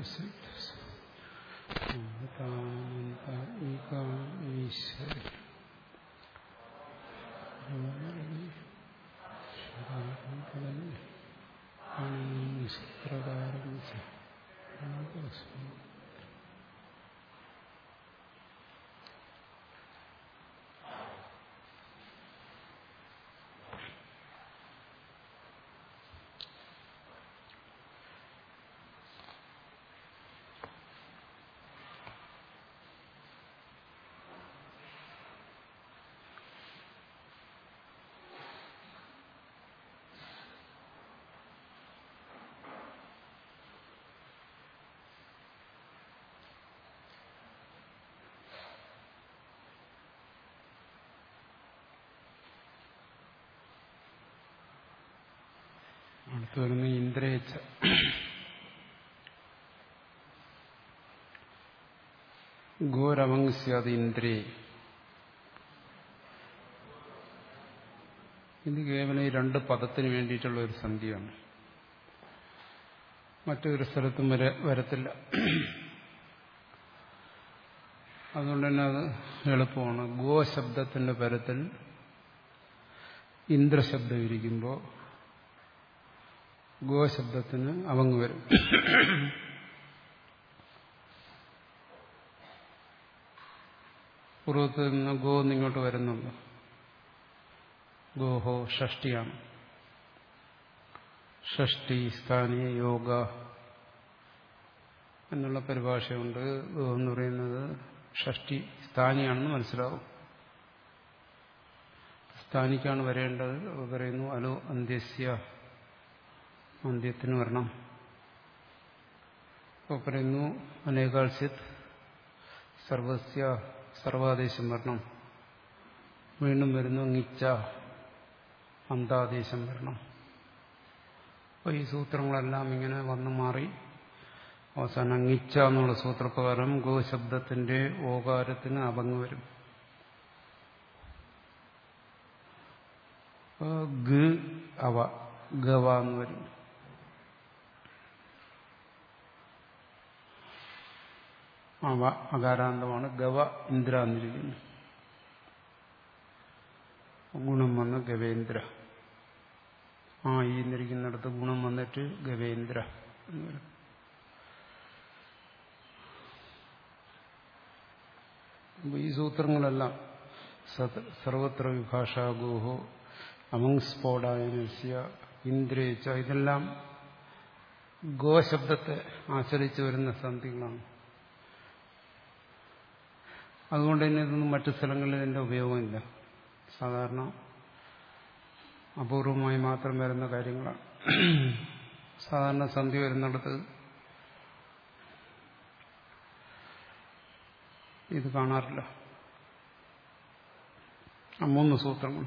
അടുത്ത് വരുന്ന ഇന്ദ്രയച്ച ഗോരവങ്സ്യാത് ഇന്ദ്രേ ഇത് കേവലം ഈ രണ്ട് പദത്തിന് വേണ്ടിയിട്ടുള്ള ഒരു സന്ധിയാണ് മറ്റൊരു സ്ഥലത്തും വരെ വരത്തില്ല അതുകൊണ്ട് തന്നെ അത് എളുപ്പമാണ് ഗോ ശബ്ദത്തിന്റെ പരത്തിൽ ഇന്ദ്രശബ്ദം ഇരിക്കുമ്പോൾ ഗോ ശബ്ദത്തിന് അവങ്ങ് വരും പൂർവ്വത്തിൽ നിന്ന് ഗോ എന്നിങ്ങോട്ട് വരുന്നുണ്ട് ഗോഹോ ഷഷ്ടിയാണ് ഷഷ്ടി സ്ഥാനീയ യോഗ എന്നുള്ള പരിഭാഷയുണ്ട് ഗോ എന്ന് പറയുന്നത് ഷഷ്ടി സ്ഥാനിയാണെന്ന് മനസ്സിലാവും സ്ഥാനിക്കാണ് വരേണ്ടത് പറയുന്നു അലോ അന്ത്യസ്യ അന്ത്യത്തിന് വരണം അപ്പോൾ പറയുന്നു അനേകാൽസ്യത് സർവസ്യ സർവാദേശം വരണം വീണ്ടും വരുന്നുങ്ങിച്ച അന്താദേശം വരണം അപ്പോൾ ഈ സൂത്രങ്ങളെല്ലാം ഇങ്ങനെ വന്നു മാറി അവസാനം അങ്ങിച്ച എന്നുള്ള സൂത്രപ്രകാരം ഗോശബ്ദത്തിന്റെ ഓകാരത്തിന് അപങ്ങ് വരും ഗ അവ ഗവ എന്ന് വരും അവ അകാരാന്തമാണ് ഗവ ഇന്ദ്ര എന്നിരിക്കുന്നു ഗുണം വന്ന് ഗവേന്ദ്ര ആ ഈ എന്നിരിക്കുന്നിടത്ത് ഗുണം വന്നിട്ട് ഗവേന്ദ്ര എന്ന് വരും ഈ സൂത്രങ്ങളെല്ലാം സർവത്ര വിഭാഷാഗോഹോ അമങ് സ്ഫോടായനസ്യ ഇന്ദ്രേച്ച ഇതെല്ലാം ഗോശബ്ദത്തെ ആശ്രയിച്ച് വരുന്ന സന്ധികളാണ് അതുകൊണ്ട് തന്നെ ഇതൊന്നും മറ്റു സ്ഥലങ്ങളിൽ ഇതിന്റെ ഉപയോഗമില്ല സാധാരണ അപൂർവമായി മാത്രം വരുന്ന കാര്യങ്ങളാണ് സാധാരണ സന്ധി വരുന്നിടത്ത് ഇത് കാണാറില്ല ആ മൂന്ന് സൂത്രങ്ങൾ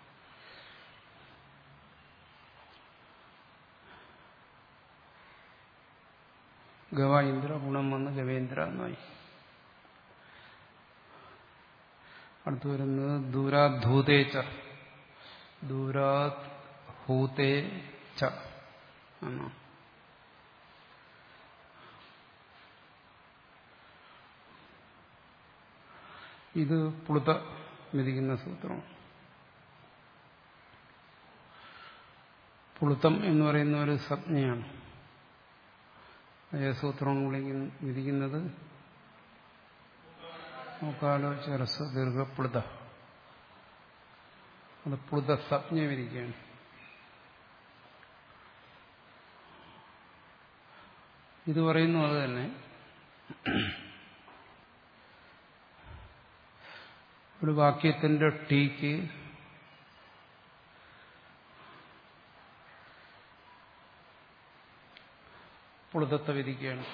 ഗവ ഇന്ദ്ര ഗുണം വന്ന് ഗവേന്ദ്ര എന്നായി അടുത്തു വരുന്നത് ദൂരാധൂതേച്ച ദൂരാത് ഹൂതേ ച എന്നാണ് ഇത് പുളുത വിധിക്കുന്ന സൂത്രമാണ് പുളുത്തം എന്ന് പറയുന്ന ഒരു സംജ്ഞയാണ് സൂത്രം വിധിക്കുന്നത് നോക്കാലോ ചെറസ് ദീർഘപ്ലുത അത് പ്ലുത സംജ്ഞ വിധിക്കുകയാണ് ഇത് പറയുന്നു അത് തന്നെ ഒരു വാക്യത്തിന്റെ ടീക്ക് പുളുതത്തെ വിധിക്കുകയാണ്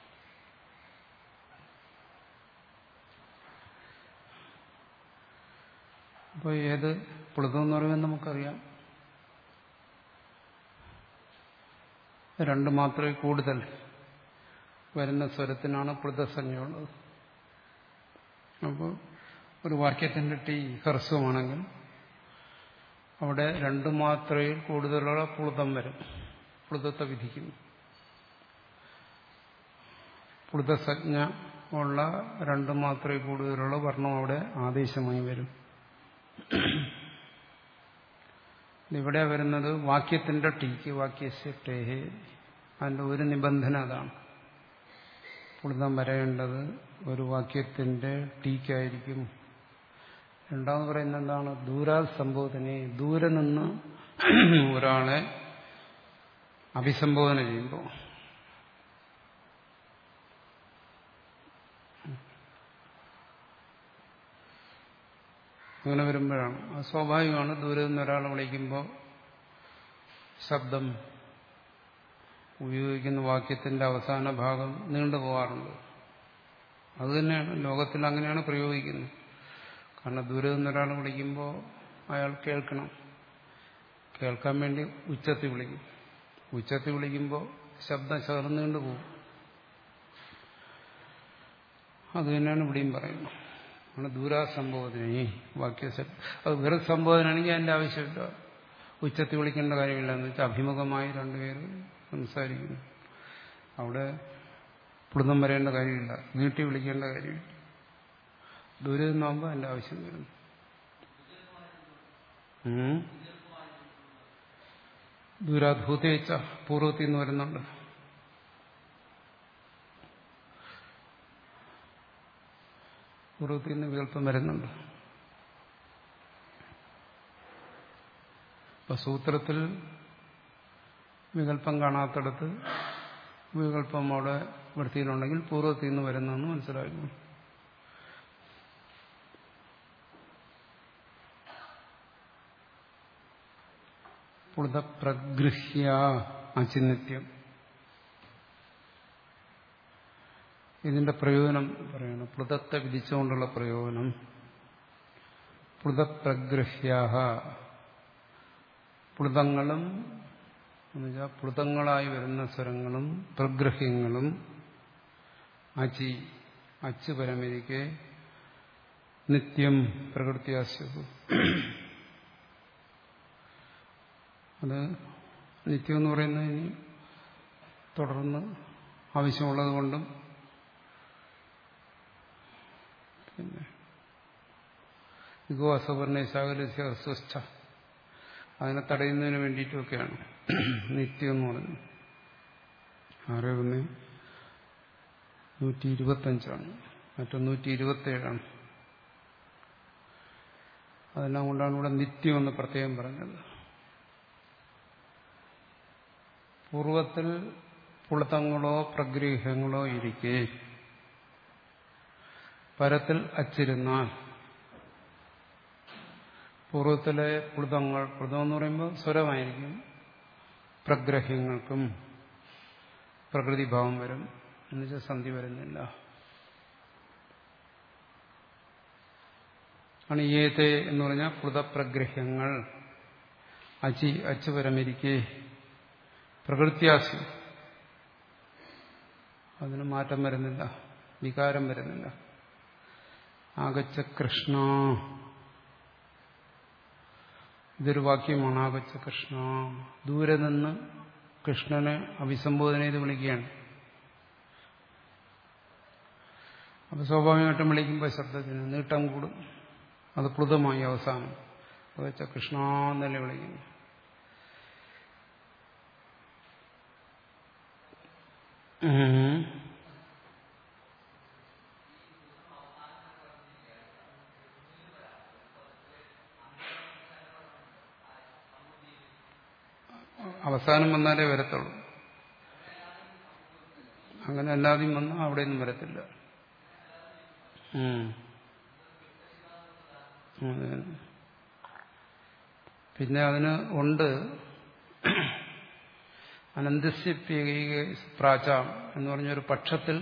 അപ്പോൾ ഏത് പുളുതം എന്ന് പറയുമ്പോൾ നമുക്കറിയാം രണ്ട് മാത്രമേ കൂടുതൽ വരുന്ന സ്വരത്തിനാണ് പ്ലുതസഞ്ജയുള്ളത് അപ്പോൾ ഒരു വാക്യത്തിന്റെ ടീ ഹ്രസ്വമാണെങ്കിൽ അവിടെ രണ്ട് മാത്രയിൽ കൂടുതലുള്ള പ്ലുതം വരും പ്ലുതത്തെ വിധിക്കുന്നു പ്ലുതസജ്ഞ ഉള്ള രണ്ട് മാത്രമേ കൂടുതലുള്ള വർണ്ണം അവിടെ ആദേശമായി വരും ഇവിടെ വരുന്നത് വാക്യത്തിന്റെ ടീക്ക് വാക്യസ്യ ടേഹേ അതിന്റെ ഒരു നിബന്ധന അതാണ് പുളിതം വരേണ്ടത് ഒരു വാക്യത്തിന്റെ ടീക്കായിരിക്കും രണ്ടാമത് പറയുന്നത് എന്താണ് ദൂരാ സംബോധനയെ ദൂരെ നിന്ന് ഒരാളെ അഭിസംബോധന ചെയ്യുമ്പോൾ അങ്ങനെ വരുമ്പോഴാണ് അത് സ്വാഭാവികമാണ് ദൂരെ നിന്ന് ഒരാളെ വിളിക്കുമ്പോൾ ശബ്ദം ഉപയോഗിക്കുന്ന വാക്യത്തിന്റെ അവസാന ഭാഗം നീണ്ടു പോകാറുണ്ട് അത് തന്നെയാണ് ലോകത്തിൽ അങ്ങനെയാണ് പ്രയോഗിക്കുന്നത് കാരണം ദൂരെ നിന്ന് ഒരാളെ വിളിക്കുമ്പോൾ അയാൾ കേൾക്കണം കേൾക്കാൻ വേണ്ടി ഉച്ചത്തിൽ വിളിക്കും ഉച്ചത്തിൽ വിളിക്കുമ്പോൾ ശബ്ദം ചേർന്നുകൊണ്ട് പോകും അത് തന്നെയാണ് ഇവിടെയും പറയുന്നത് ആണ് ദൂരാസംബോധന ഈ വാക്യ അത് വെറും സംബോധനയാണെങ്കിൽ അതിന്റെ ആവശ്യമില്ല ഉച്ചത്തിൽ വിളിക്കേണ്ട കാര്യമില്ല എന്ന് വെച്ചാൽ അഭിമുഖമായി രണ്ടുപേര് സംസാരിക്കുന്നു അവിടെ പ്ലുതം വരേണ്ട കാര്യമില്ല നീട്ടി വിളിക്കേണ്ട കാര്യമില്ല ദൂരെ നിന്നാകുമ്പോൾ അതിന്റെ ആവശ്യം വരുന്നു ദൂരാധൂതേച്ച പൂർവ്വത്തിൽ നിന്ന് വരുന്നുണ്ട് പൂർവ്വത്തിൽ നിന്ന് വികല്പം വരുന്നുണ്ട് ഇപ്പൊ സൂത്രത്തിൽ വികല്പം കാണാത്തടത്ത് വികല്പം അവിടെ വൃത്തിയിലുണ്ടെങ്കിൽ പൂർവ്വത്തിൽ നിന്ന് വരുന്നെന്ന് മനസ്സിലാക്കുന്നു പുളുതപ്രഗൃഹ്യ അചിന്നിത്യം ഇതിന്റെ പ്രയോജനം പറയണം പ്ലുതത്തെ വിധിച്ചുകൊണ്ടുള്ള പ്രയോജനം പ്ലുതപ്രഗൃഹ്യാഹ പ്ലുതങ്ങളും എന്നുവെച്ചാൽ പ്ലുതങ്ങളായി വരുന്ന സ്വരങ്ങളും പ്രഗ്രഹ്യങ്ങളും അചി അച്ച് പരമരിക്കെ നിത്യം പ്രകൃത്യാസ്യു അത് നിത്യം എന്ന് പറയുന്നത് ഇനി തുടർന്ന് ആവശ്യമുള്ളത് കൊണ്ടും പിന്നെ ഇഗോ അസവർണ ശാകലസ്യ അസ്വസ്ഥ അതിനെ തടയുന്നതിന് വേണ്ടിയിട്ടുമൊക്കെയാണ് നിത്യം എന്ന് പറയുന്നത് ആറ് ഒന്ന് നൂറ്റി ഇരുപത്തഞ്ചാണ് മറ്റൊന്ന് നൂറ്റി ഇരുപത്തേഴാണ് അതെല്ലാം കൊണ്ടാണ് ഇവിടെ നിത്യം എന്ന് പ്രത്യേകം പറഞ്ഞത് പൂർവത്തിൽ പുളുത്തങ്ങളോ പ്രഗ്രഹങ്ങളോ ഇരിക്കെ പരത്തിൽ അച്ചിരുന്നാൽ പൂർവ്വത്തിലെ പ്ലുതങ്ങൾ പ്ലുതം എന്ന് പറയുമ്പോൾ സ്വരമായിരിക്കും പ്രഗ്രഹ്യങ്ങൾക്കും പ്രകൃതിഭാവം വരും എന്നുവെച്ചാൽ സന്ധി വരുന്നില്ല അണിയേത്തെ എന്ന് പറഞ്ഞാൽ പ്ലുതപ്രഗ്രഹ്യങ്ങൾ അച്ചി അച്ചു പരമിരിക്കെ പ്രകൃത്യാസി അതിന് മാറ്റം വരുന്നില്ല വികാരം വരുന്നില്ല ആഗച്ച കൃഷ്ണ ഇതൊരു വാക്യമാണ് ആഗച്ച കൃഷ്ണ ദൂരെ നിന്ന് കൃഷ്ണനെ അഭിസംബോധന ചെയ്ത് വിളിക്കുകയാണ് അപ്പൊ സ്വാഭാവികമായിട്ടും വിളിക്കുമ്പോൾ ശബ്ദത്തിന് നീട്ടം കൂടും അത് പ്ലുതമായി അവസാനം ആഗച്ച കൃഷ്ണ എന്നല്ലേ വിളിക്കുന്നു അവസാനം വന്നാലേ വരത്തുള്ളൂ അങ്ങനെ അല്ലാതെയും വന്നാൽ അവിടെയൊന്നും വരത്തില്ല പിന്നെ അതിന് ഉണ്ട് അനന്തസ്യപ്യക പ്രാച എന്ന് പറഞ്ഞൊരു പക്ഷത്തിൽ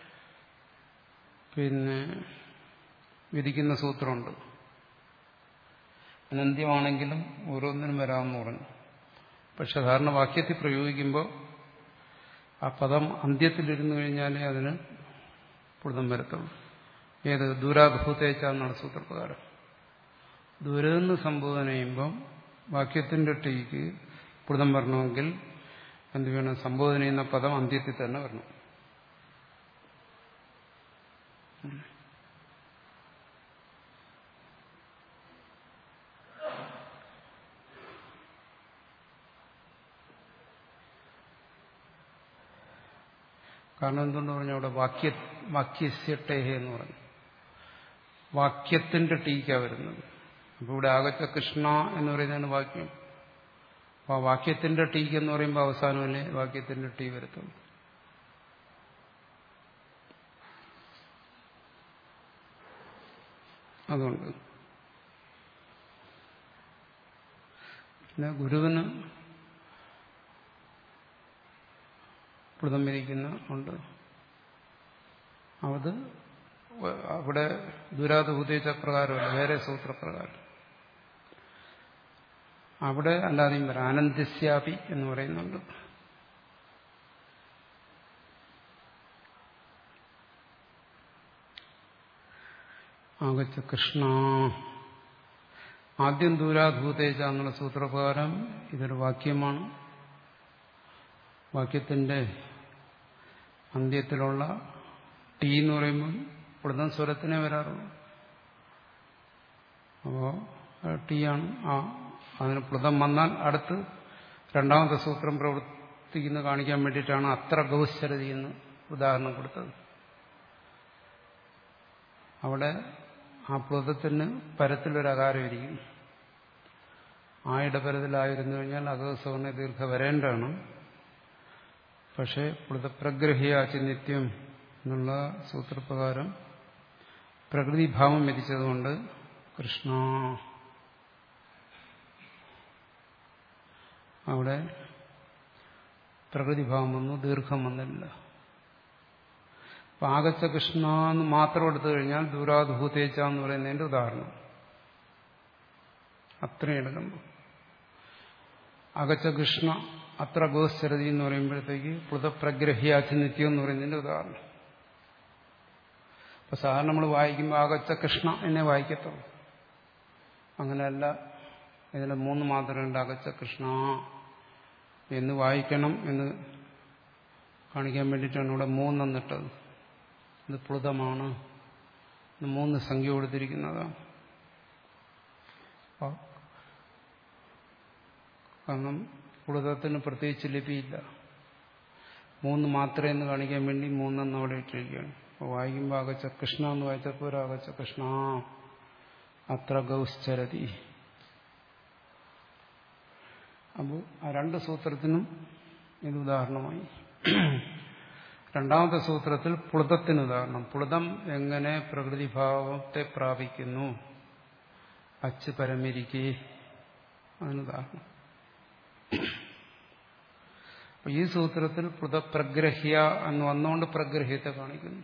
പിന്നെ വിധിക്കുന്ന സൂത്രമുണ്ട് അനന്ത്യമാണെങ്കിലും ഓരോന്നിനും വരാമെന്ന് പറഞ്ഞു പക്ഷെ സാധാരണ വാക്യത്തിൽ പ്രയോഗിക്കുമ്പോൾ ആ പദം അന്ത്യത്തിലിരുന്നു കഴിഞ്ഞാലേ അതിന് പുളുതം വരത്തുള്ളൂ ഏത് ദൂരാഭൂതേച്ച എന്നാണ് സൂത്രപ്രകാരം ദൂരെ നിന്ന് സംബോധന ചെയ്യുമ്പം വാക്യത്തിന്റെ ടീക്ക് പുളുതം വരണമെങ്കിൽ എന്ത് വേണം സംബോധന ചെയ്യുന്ന പദം അന്ത്യത്തിൽ തന്നെ വരണം കാരണം എന്തുകൊണ്ട് പറഞ്ഞു അവിടെ വാക്യ വാക്യസ്യട്ടേഹ എന്ന് പറഞ്ഞു വാക്യത്തിന്റെ ടീക്ക വരുന്നത് അപ്പൊ ഇവിടെ ആകച്ച കൃഷ്ണ എന്ന് പറയുന്നതാണ് വാക്യം അപ്പൊ ആ വാക്യത്തിന്റെ ടീക്ക് എന്ന് പറയുമ്പോൾ അവസാനമല്ലേ വാക്യത്തിന്റെ ടീ വരുത്തുള്ളൂ അതുകൊണ്ട് പിന്നെ ഗുരുവിന് പ്ലുതം വിരിക്കുന്ന ഉണ്ട് അത് അവിടെ ദുരാതഭൂതിച്ച പ്രകാരമല്ല വേറെ സൂത്രപ്രകാരം അവിടെ അല്ലാതെയും വരാം ആനന്ദസ്യാപി എന്ന് പറയുന്നുണ്ട് ആഗച്ച കൃഷ്ണ ആദ്യം ദൂരാധൂതേജ എന്നുള്ള സൂത്രപ്രകാരം ഇതൊരു വാക്യമാണ് വാക്യത്തിന്റെ അന്ത്യത്തിലുള്ള ടി എന്ന് പറയുമ്പോൾ ഇവിടുന്ന് സ്വരത്തിനെ വരാറുള്ളൂ അപ്പോൾ ടി ആണ് ആ അതിന് പ്ലുതം വന്നാൽ അടുത്ത് രണ്ടാമത്തെ സൂത്രം പ്രവർത്തിക്കുന്ന കാണിക്കാൻ വേണ്ടിയിട്ടാണ് അത്ര ഗൗശ്ചരതി എന്ന് ഉദാഹരണം കൊടുത്തത് അവിടെ ആ പ്ലുതത്തിന് പരത്തിലൊരു അകാരം ഇരിക്കും ആ ഇടപരത്തിലായിരുന്നു കഴിഞ്ഞാൽ അകസവർണ ദീർഘ വരേണ്ടതാണ് പക്ഷേ പ്ലുതപ്രഗ്രഹിയാച്ച് നിത്യം എന്നുള്ള സൂത്രപ്രകാരം പ്രകൃതിഭാവം വിധിച്ചതുകൊണ്ട് കൃഷ്ണ അവിടെ പ്രകൃതിഭാവം വന്നു ദീർഘം വന്നില്ല അപ്പൊ ആഗച്ച കൃഷ്ണ എന്ന് മാത്രം എടുത്തു കഴിഞ്ഞാൽ ദൂരാധൂതേച്ച എന്ന് പറയുന്നതിന്റെ ഉദാഹരണം അത്രയും എടുക്കുമ്പോൾ അകച്ച കൃഷ്ണ അത്ര ഗോസ്ഥിരതി എന്ന് പറയുമ്പോഴത്തേക്ക് പ്ലുതപ്രഗ്രഹ്യാച്ച് നിത്യം എന്ന് പറയുന്നതിന്റെ ഉദാഹരണം അപ്പൊ സാധാരണ നമ്മൾ വായിക്കുമ്പോൾ ആകച്ച കൃഷ്ണ എന്നെ വായിക്കത്തുള്ളൂ അങ്ങനെയല്ല ഇതിൽ മൂന്ന് മാത്രമുണ്ട് അകച്ച കൃഷ്ണ എന്ന് വായിക്കണം എന്ന് കാണിക്കാൻ വേണ്ടിയിട്ടാണ് ഇവിടെ മൂന്നെന്നിട്ടത് ഇത് പ്ലുതമാണ് ഇത് മൂന്ന് സംഖ്യ കൊടുത്തിരിക്കുന്നതാണ് കാരണം പ്ലുതത്തിന് പ്രത്യേകിച്ച് ലിപിയില്ല മൂന്ന് മാത്രമേ എന്ന് കാണിക്കാൻ വേണ്ടി മൂന്നെന്ന് അവിടെ ഇട്ടിരിക്കുകയാണ് അപ്പോൾ വായിക്കുമ്പോൾ ആകച്ച കൃഷ്ണ എന്ന് വായിച്ചപ്പോൾ ആകച്ച കൃഷ്ണ അത്ര ഗൗശ്ചരതി അപ്പോൾ ആ രണ്ട് സൂത്രത്തിനും ഇത് ഉദാഹരണമായി രണ്ടാമത്തെ സൂത്രത്തിൽ പ്ലുതത്തിന് ഉദാഹരണം പ്ലുതം എങ്ങനെ പ്രകൃതിഭാവത്തെ പ്രാപിക്കുന്നു അച്ച് പരമിരിക്കെ അതിനുദാഹരണം അപ്പൊ ഈ സൂത്രത്തിൽ പ്ലുതപ്രഗ്രഹ്യ എന്ന് വന്നുകൊണ്ട് പ്രഗ്രഹ്യത്തെ കാണിക്കുന്നു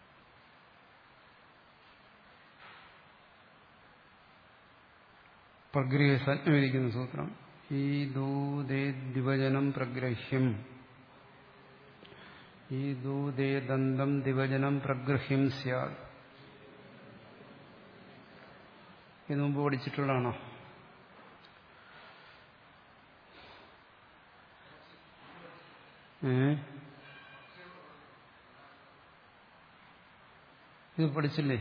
പ്രഗ്രഹ്യ സജ്ഞമിരിക്കുന്ന സൂത്രം ഈ ദൂതേ ദിവചനം പ്രഗ്രഹ്യം ഈ ദൂതേ ദന്തം ദിവചനം പ്രഗ്രഹ്യം സ്യാദ് ഇത് മുമ്പ് പഠിച്ചിട്ടുള്ളതാണോ ഏ ഇത് പഠിച്ചില്ലേ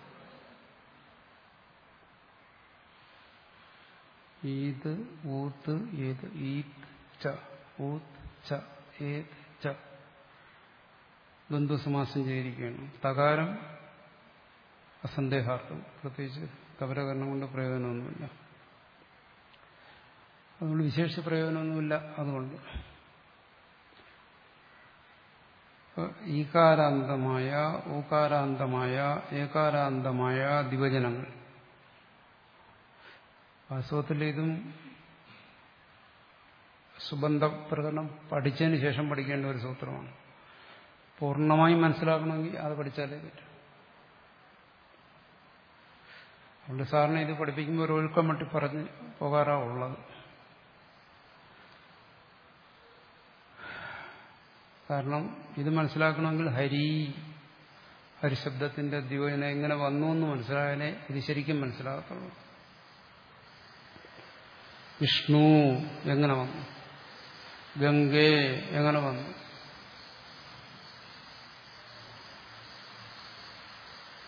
ഈത് ഊത്ത് ഏത് ഈത് ച ഊത്ത് ച ഏത് ച ബന്ധുസമാസം ചെയ്തിരിക്കുകയാണ് തകാരം അസന്ദേഹാർത്ഥം പ്രത്യേകിച്ച് കപരകരണം കൊണ്ട് പ്രയോജനമൊന്നുമില്ല അതുകൊണ്ട് വിശേഷ പ്രയോജനമൊന്നുമില്ല അതുകൊണ്ട് ഈകാരാന്തമായ ഊകാരാന്തമായ ഏകാരാന്തമായ ദിവചനങ്ങൾ വാസ്തവത്തിൽ ഇതും സുബന്ധ പ്രകടനം പഠിച്ചതിന് ശേഷം പഠിക്കേണ്ട ഒരു സൂത്രമാണ് പൂർണ്ണമായും മനസ്സിലാക്കണമെങ്കിൽ അത് പഠിച്ചാലേ പറ്റും അതുകൊണ്ട് സാറിന് ഇത് പഠിപ്പിക്കുമ്പോൾ ഒരു ഒഴുക്കം മട്ടി പറഞ്ഞ് പോകാറാ ഉള്ളത് കാരണം ഇത് മനസ്സിലാക്കണമെങ്കിൽ ഹരി ഹരിശബ്ദത്തിന്റെ ദ്യോജന എങ്ങനെ വന്നു എന്ന് മനസ്സിലായാലേ ഇത് ശരിക്കും മനസ്സിലാകത്തുള്ളൂ വിഷ്ണു എങ്ങനെ വന്നു ഗംഗേ എങ്ങനെ വന്നു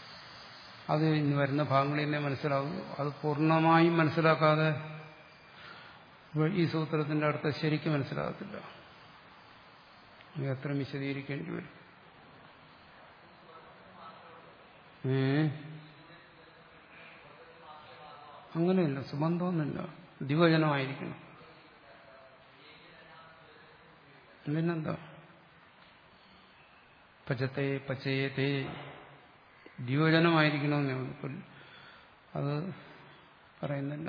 അത് ഇനി വരുന്ന ഭാഗങ്ങളിൽ തന്നെ മനസ്സിലാവും അത് പൂർണ്ണമായും മനസ്സിലാക്കാതെ ഈ സൂത്രത്തിന്റെ അർത്ഥം ശരിക്കും മനസ്സിലാകത്തില്ല എത്ര വിശദീകരിക്കേണ്ടി വരും ഏ അങ്ങനെയില്ല സുബന്ധമൊന്നുമില്ല ദിവചനമായിരിക്കണം പിന്നെന്താ പച്ചത്തെ പച്ചയത്തെ ദിവചനമായിരിക്കണമെന്നേ ഉള്ളൂ അത് പറയുന്നില്ല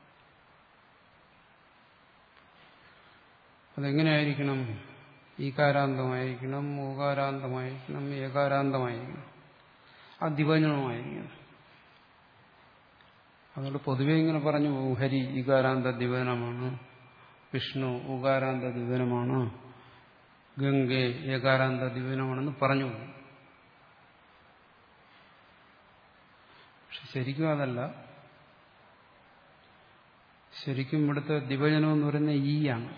അതെങ്ങനെയായിരിക്കണം ഈകാരാന്തമായിരിക്കണം ഓകാരാന്തമായിരിക്കണം ഏകാരാന്തമായിരിക്കണം ആ ദിവചനമായിരിക്കണം അതുകൊണ്ട് പൊതുവെ ഇങ്ങനെ പറഞ്ഞു പോകും ഹരി ഈകാരാന്ത ദിവനമാണ് വിഷ്ണു ഉകാരാന്ത ദിവനമാണ് ഗംഗെ ഏകാരാന്ത ദിവനമാണെന്ന് പറഞ്ഞു പോകും പക്ഷെ ശരിക്കും അതല്ല ശരിക്കും ഇവിടുത്തെ ദിവചനം എന്ന് പറയുന്നത് ഈ ആണ്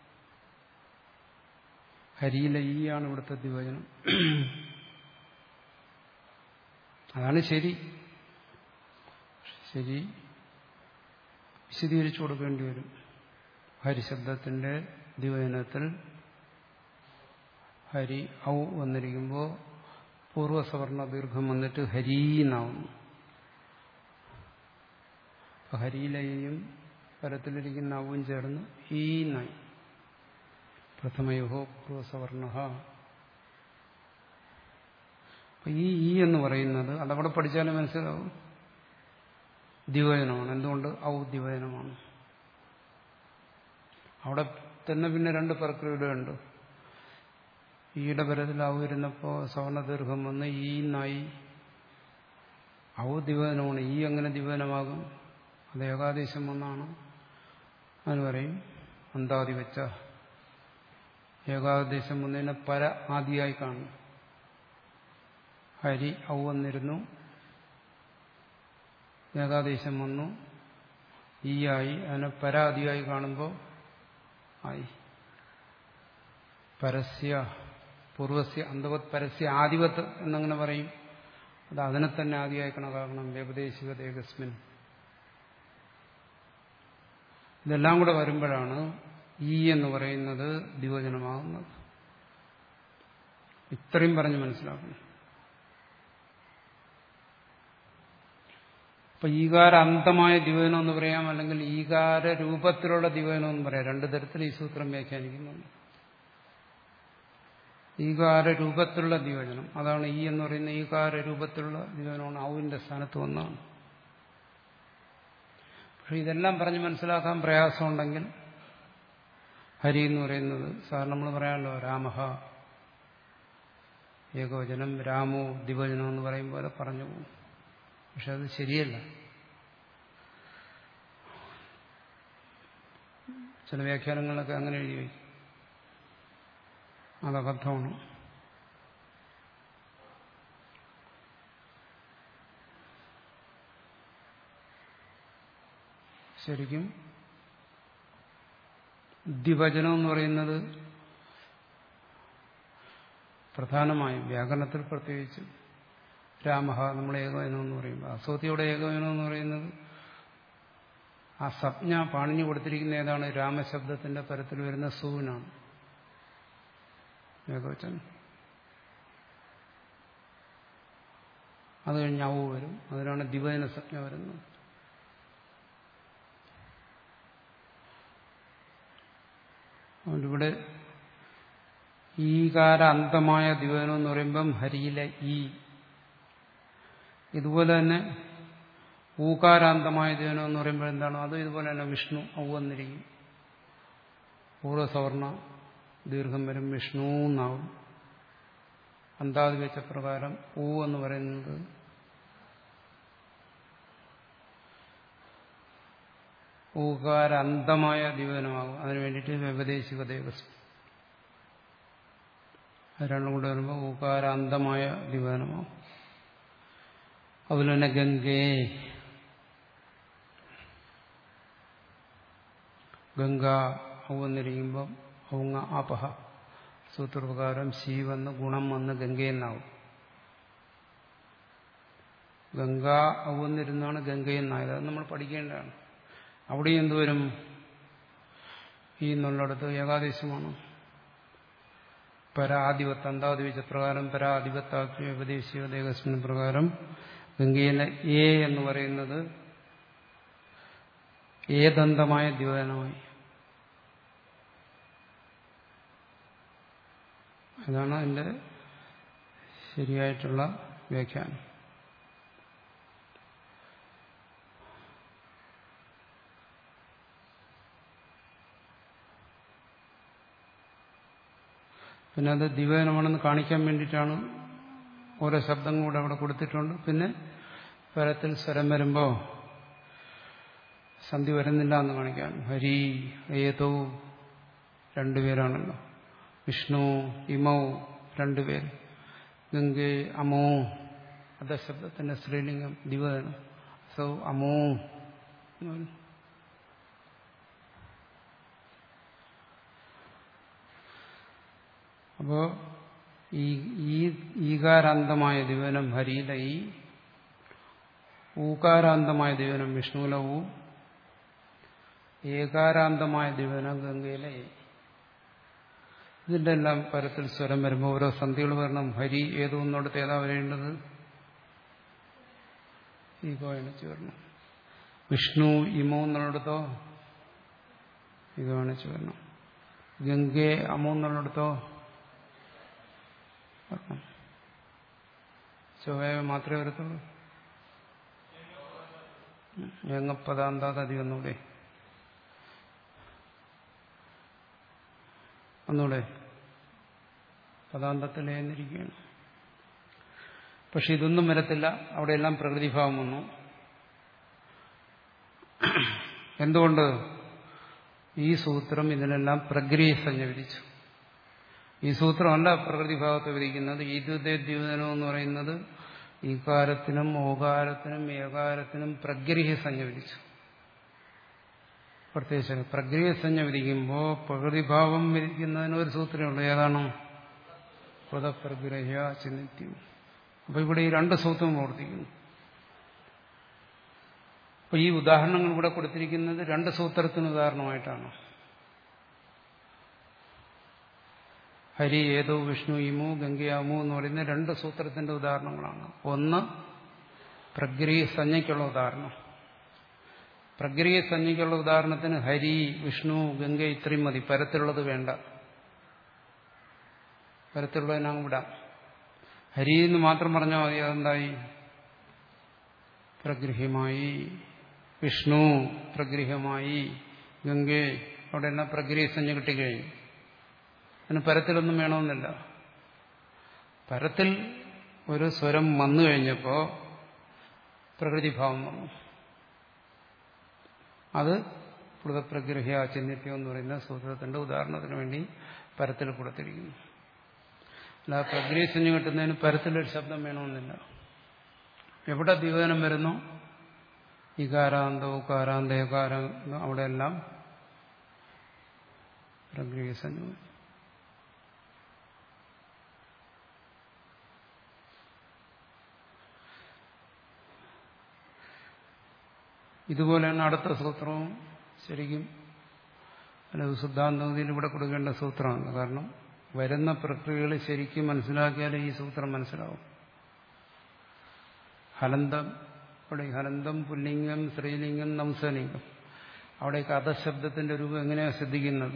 ഹരിയിലെ ഈ ആണ് ഇവിടുത്തെ ദിവചനം അതാണ് ശരി ശരി വിശദീകരിച്ചു കൊടുക്കേണ്ടി വരും ഹരിശബ്ദത്തിന്റെ ദിവചനത്തിൽ ഹരി ഔ വന്നിരിക്കുമ്പോൾ പൂർവസവർണ ദീർഘം വന്നിട്ട് ഹരീന്നാവുന്നു ഹരിയിലെയും പരത്തിലിരിക്കുന്ന ഔവും ചേർന്ന് ഈ നായി പ്രഥമയോഹോ പൂർവസവർണ ഈ ഈ എന്ന് പറയുന്നത് അതവിടെ പഠിച്ചാലും മനസ്സിലാവും ദിവചനമാണ് എന്തുകൊണ്ട് ഔ ദിവചനമാണ് അവിടെ തന്നെ പിന്നെ രണ്ട് പ്രക്രിയയുണ്ട് ഈയുടെ പരത്തിൽ ഔ വരുന്നപ്പോൾ സവർണദീർഘം വന്ന് ഈ നായി ഔ ദിവചനമാണ് ഈ എങ്ങനെ ദിവചനമാകും അത് ഏകാദേശം വന്നാണ് അതിന് പറയും അന്താതി വെച്ച ഏകാദേശം വന്നതിനെ പര ആദിയായി കാണും ഹരി ഔ വന്നിരുന്നു ഏകാദേശം വന്നു ഈ ആയി അതിനെ പരാതിയായി കാണുമ്പോൾ ആയി പരസ്യ പൂർവസ്യ അന്തവത് പരസ്യ ആദിവത്ത് എന്നങ്ങനെ പറയും അത് അതിനെ തന്നെ ആദിയായി കണക്കാക്കണം വ്യപദേശിക ദേഹസ്മിൻ ഇതെല്ലാം കൂടെ വരുമ്പോഴാണ് ഈ എന്ന് പറയുന്നത് ദിവചനമാകുന്നത് ഇത്രയും പറഞ്ഞ് മനസ്സിലാക്കണം അപ്പൊ ഈകാര അന്തമായ ദിവനം എന്ന് പറയാം അല്ലെങ്കിൽ ഈകാര രൂപത്തിലുള്ള ദിവനം എന്ന് പറയാം രണ്ടു തരത്തിൽ ഈ സൂത്രം വ്യാഖ്യാനിക്കുന്നുണ്ട് ഈകാര രൂപത്തിലുള്ള ദിവചനം അതാണ് ഈ എന്ന് പറയുന്ന ഈകാര രൂപത്തിലുള്ള ദിവനമാണ് ഔവിന്റെ സ്ഥാനത്ത് വന്നാണ് പക്ഷെ ഇതെല്ലാം പറഞ്ഞ് മനസ്സിലാക്കാൻ പ്രയാസമുണ്ടെങ്കിൽ ഹരി എന്ന് പറയുന്നത് സാർ നമ്മൾ പറയാമല്ലോ രാമഹ ഏകവചനം രാമോ ദിവചനം എന്ന് പറയും പോലെ പറഞ്ഞു പോകും പക്ഷെ അത് ശരിയല്ല ചില വ്യാഖ്യാനങ്ങളിലൊക്കെ അങ്ങനെ എഴുതി വയ്ക്കും അതബദ്ധമാണ് ശരിക്കും ദ്വിവചനം എന്ന് പറയുന്നത് പ്രധാനമായും വ്യാകരണത്തിൽ പ്രത്യേകിച്ച് രാമഹ നമ്മൾ ഏകവചനം എന്ന് പറയുമ്പോൾ അസോത്തിയുടെ ഏകവചനം എന്ന് പറയുന്നത് ആ സംജ്ഞ പാണിഞ്ഞു കൊടുത്തിരിക്കുന്ന ഏതാണ് രാമശബ്ദത്തിന്റെ പരത്തിൽ വരുന്ന സൂവിനാണ് ഏകവചനം അത് കഴിഞ്ഞ് അവ് വരും അതിനാണ് ദിവചന സംജ്ഞ വരുന്നത് അതുകൊണ്ട് ഇവിടെ ഈകാര അന്തമായ ദിവനം എന്ന് പറയുമ്പം ഹരിയിലെ ഈ ഇതുപോലെ തന്നെ ഊകാരാന്തമായ ദിവനം എന്ന് പറയുമ്പോൾ എന്താണ് അത് ഇതുപോലെ തന്നെ വിഷ്ണു ഔ വന്നിരിക്കും പൂർവ്വസവർണ ദീർഘം വരും വിഷ്ണു എന്നാവും അന്താതി വെച്ച പ്രകാരം ഊ എന്ന് പറയുന്നത് ഊകാര അന്തമായ ദിവനമാകും അതിനു വേണ്ടിയിട്ട് വ്യപദേശിക ദേവസ്വം അത് രണ്ടും കൂടെ വരുമ്പോൾ ഊകാര അന്തമായ ദിവനമാകും അതുപോലെ തന്നെ ഗംഗേ ഗംഗ ഔ വന്നിരിക്കുമ്പം ഔങ്ങ ആപഹ സൂത്രപ്രകാരം ശി വന്ന് ഗുണം വന്ന് ഗംഗയെന്നാവും ഗംഗ ഔന്നിരുന്നാണ് ഗംഗയെന്നായത് അത് നമ്മൾ പഠിക്കേണ്ടതാണ് അവിടെ എന്തുവരും ഈ എന്നുള്ളിടത്ത് ഏകാദേശമാണ് പരാധിപത്ത് അന്താധിപച്ച പ്രകാരം പരാധിപത്താക്കി ഉപദേശിക ദേഹസ്മിന് പ്രകാരം ഗംഗയിലെ ഏ എന്ന് പറയുന്നത് ഏതന്തമായ ദ്യോതനമായി അതാണ് അതിന്റെ ശരിയായിട്ടുള്ള വ്യാഖ്യാനം പിന്നെ അത് ദിവനമാണെന്ന് കാണിക്കാൻ വേണ്ടിയിട്ടാണ് ഓരോ ശബ്ദം കൂടെ അവിടെ കൊടുത്തിട്ടുണ്ട് പിന്നെ പരത്തിൽ സ്വരം വരുമ്പോൾ സന്ധി വരുന്നില്ല എന്ന് കാണിക്കാൻ ഹരി ഏതോ രണ്ടുപേരാണല്ലോ വിഷ്ണു ഇമൗ രണ്ടുപേര് ഗംഗെ അമോ അധശബ്ദത്തിന്റെ സ്ത്രീലിംഗം ദിവനം സൗ അമോ എന്ന് പറയും. അപ്പോ ഈ ഈ ഈകാരാന്തമായ ദിവനം ഹരിയിലെ ഈ ഊകാരാന്തമായ ദിവനം വിഷ്ണുവിലെ ഊ ഏകാരാന്തമായ ദിവനം ഗംഗയിലെ ഏ. ഇതിന്റെ എല്ലാം പരത്തിൽ സ്വരം വരുമ്പോൾ ഓരോ സന്ധികൾ വരണം ഹരി ഏതൊന്നിടത്ത് ഏതാ വരേണ്ടത് ഈഗോ അണിച്ചു വരണം വിഷ്ണു ഇമോ എന്നുള്ളിടത്തോ ഈഗോ അണിച്ചു വരണം ഗംഗെ അമോ എന്നുള്ളിടത്തോ വരണം ചൊവ്വ മാത്രമേ വരത്തുള്ളൂ എങ്ങപ്പതാന്താതി ഒന്നൂടെ ഒന്നൂടെ പദാന്തത്തിൽ എന്നിരിക്കുകയാണ് പക്ഷെ ഇതൊന്നും വരത്തില്ല അവിടെയെല്ലാം പ്രകൃതിഭാവം വന്നു എന്തുകൊണ്ട് ഈ സൂത്രം ഇതിനെല്ലാം പ്രക്രിയ സഞ്ജ വിധിച്ചു ഈ സൂത്രമല്ല പ്രകൃതിഭാവത്തെ വിധിക്കുന്നത് ഈദ്യുതേ ദ്യൂതനം എന്ന് പറയുന്നത് ഈകാരത്തിനും ഓകാരത്തിനും ഏകാരത്തിനും പ്രഗ്രഹ്യ സഞ്ജ വിധിച്ചു പ്രത്യേകിച്ച് പ്രക്രിയ സഞ്ജ വിധിക്കുമ്പോൾ പ്രകൃതിഭാവം വിധിക്കുന്നതിന് ഒരു സൂത്രമുണ്ട് ഏതാണ് പദപ്രഗ്രഹ്യ ചിന്തിത്യം അപ്പൊ ഇവിടെ ഈ രണ്ട് സൂത്രം പ്രവർത്തിക്കുന്നു അപ്പൊ ഈ ഉദാഹരണങ്ങൾ ഇവിടെ കൊടുത്തിരിക്കുന്നത് രണ്ട് സൂത്രത്തിന് ഉദാഹരണമായിട്ടാണ് ഹരി ഏതോ വിഷ്ണു ഇമു ഗംഗയാമു എന്ന് പറയുന്ന രണ്ട് സൂത്രത്തിന്റെ ഉദാഹരണങ്ങളാണ് ഒന്ന് പ്രക്രിയ സഞ്ജയ്ക്കുള്ള ഉദാഹരണം പ്രക്രിയ സഞ്ജയ്ക്കുള്ള ഉദാഹരണത്തിന് ഹരി വിഷ്ണു ഗംഗ ഇത്രയും മതി പരത്തിലുള്ളത് വേണ്ട പരത്തിലുള്ളതിനങ്ങ് വിടാം ഹരി എന്ന് മാത്രം പറഞ്ഞാൽ മതി അതെന്തായി പ്രഗൃഹ്യമായി വിഷ്ണു പ്രഗൃഹ്യമായി ഗംഗെ അവിടെ എല്ലാം പ്രക്രിയ സഞ്ജ കിട്ടിക്കഴിഞ്ഞു അതിന് പരത്തിലൊന്നും വേണമെന്നില്ല പരത്തിൽ ഒരു സ്വരം വന്നു കഴിഞ്ഞപ്പോൾ പ്രകൃതിഭാവം വന്നു അത് പ്ലുതപ്രഗ്രഹ്യ ചിഹ്നിത്യം എന്ന് പറയുന്ന സൂത്രത്തിന്റെ ഉദാഹരണത്തിന് വേണ്ടി പരത്തിൽ കൊടുത്തിരിക്കുന്നു അല്ല പ്രക്രിയ സഞ്ജ കിട്ടുന്നതിന് പരത്തിലൊരു ശബ്ദം വേണമെന്നില്ല എവിടെ ദ്വിവേദനം വരുന്നു ഇകാരാന്ത ഉകാരാന്ത ഏകാരാന്ത അവിടെയെല്ലാം പ്രക്രിയ സഞ്ജ വരും ഇതുപോലെയാണ് അടുത്ത സൂത്രവും ശരിക്കും അല്ല സിദ്ധാന്തഗതിയിൽ ഇവിടെ കൊടുക്കേണ്ട സൂത്രമാണ് കാരണം വരുന്ന പ്രക്രിയകൾ ശരിക്കും മനസ്സിലാക്കിയാലേ ഈ സൂത്രം മനസ്സിലാവും ഹലന്തം അവിടെ ഹലന്തം പുല്ലിംഗം സ്ത്രീലിംഗം നംസലിംഗം അവിടേക്ക് അധശബ്ദത്തിന്റെ രൂപം എങ്ങനെയാണ് ശ്രദ്ധിക്കുന്നത്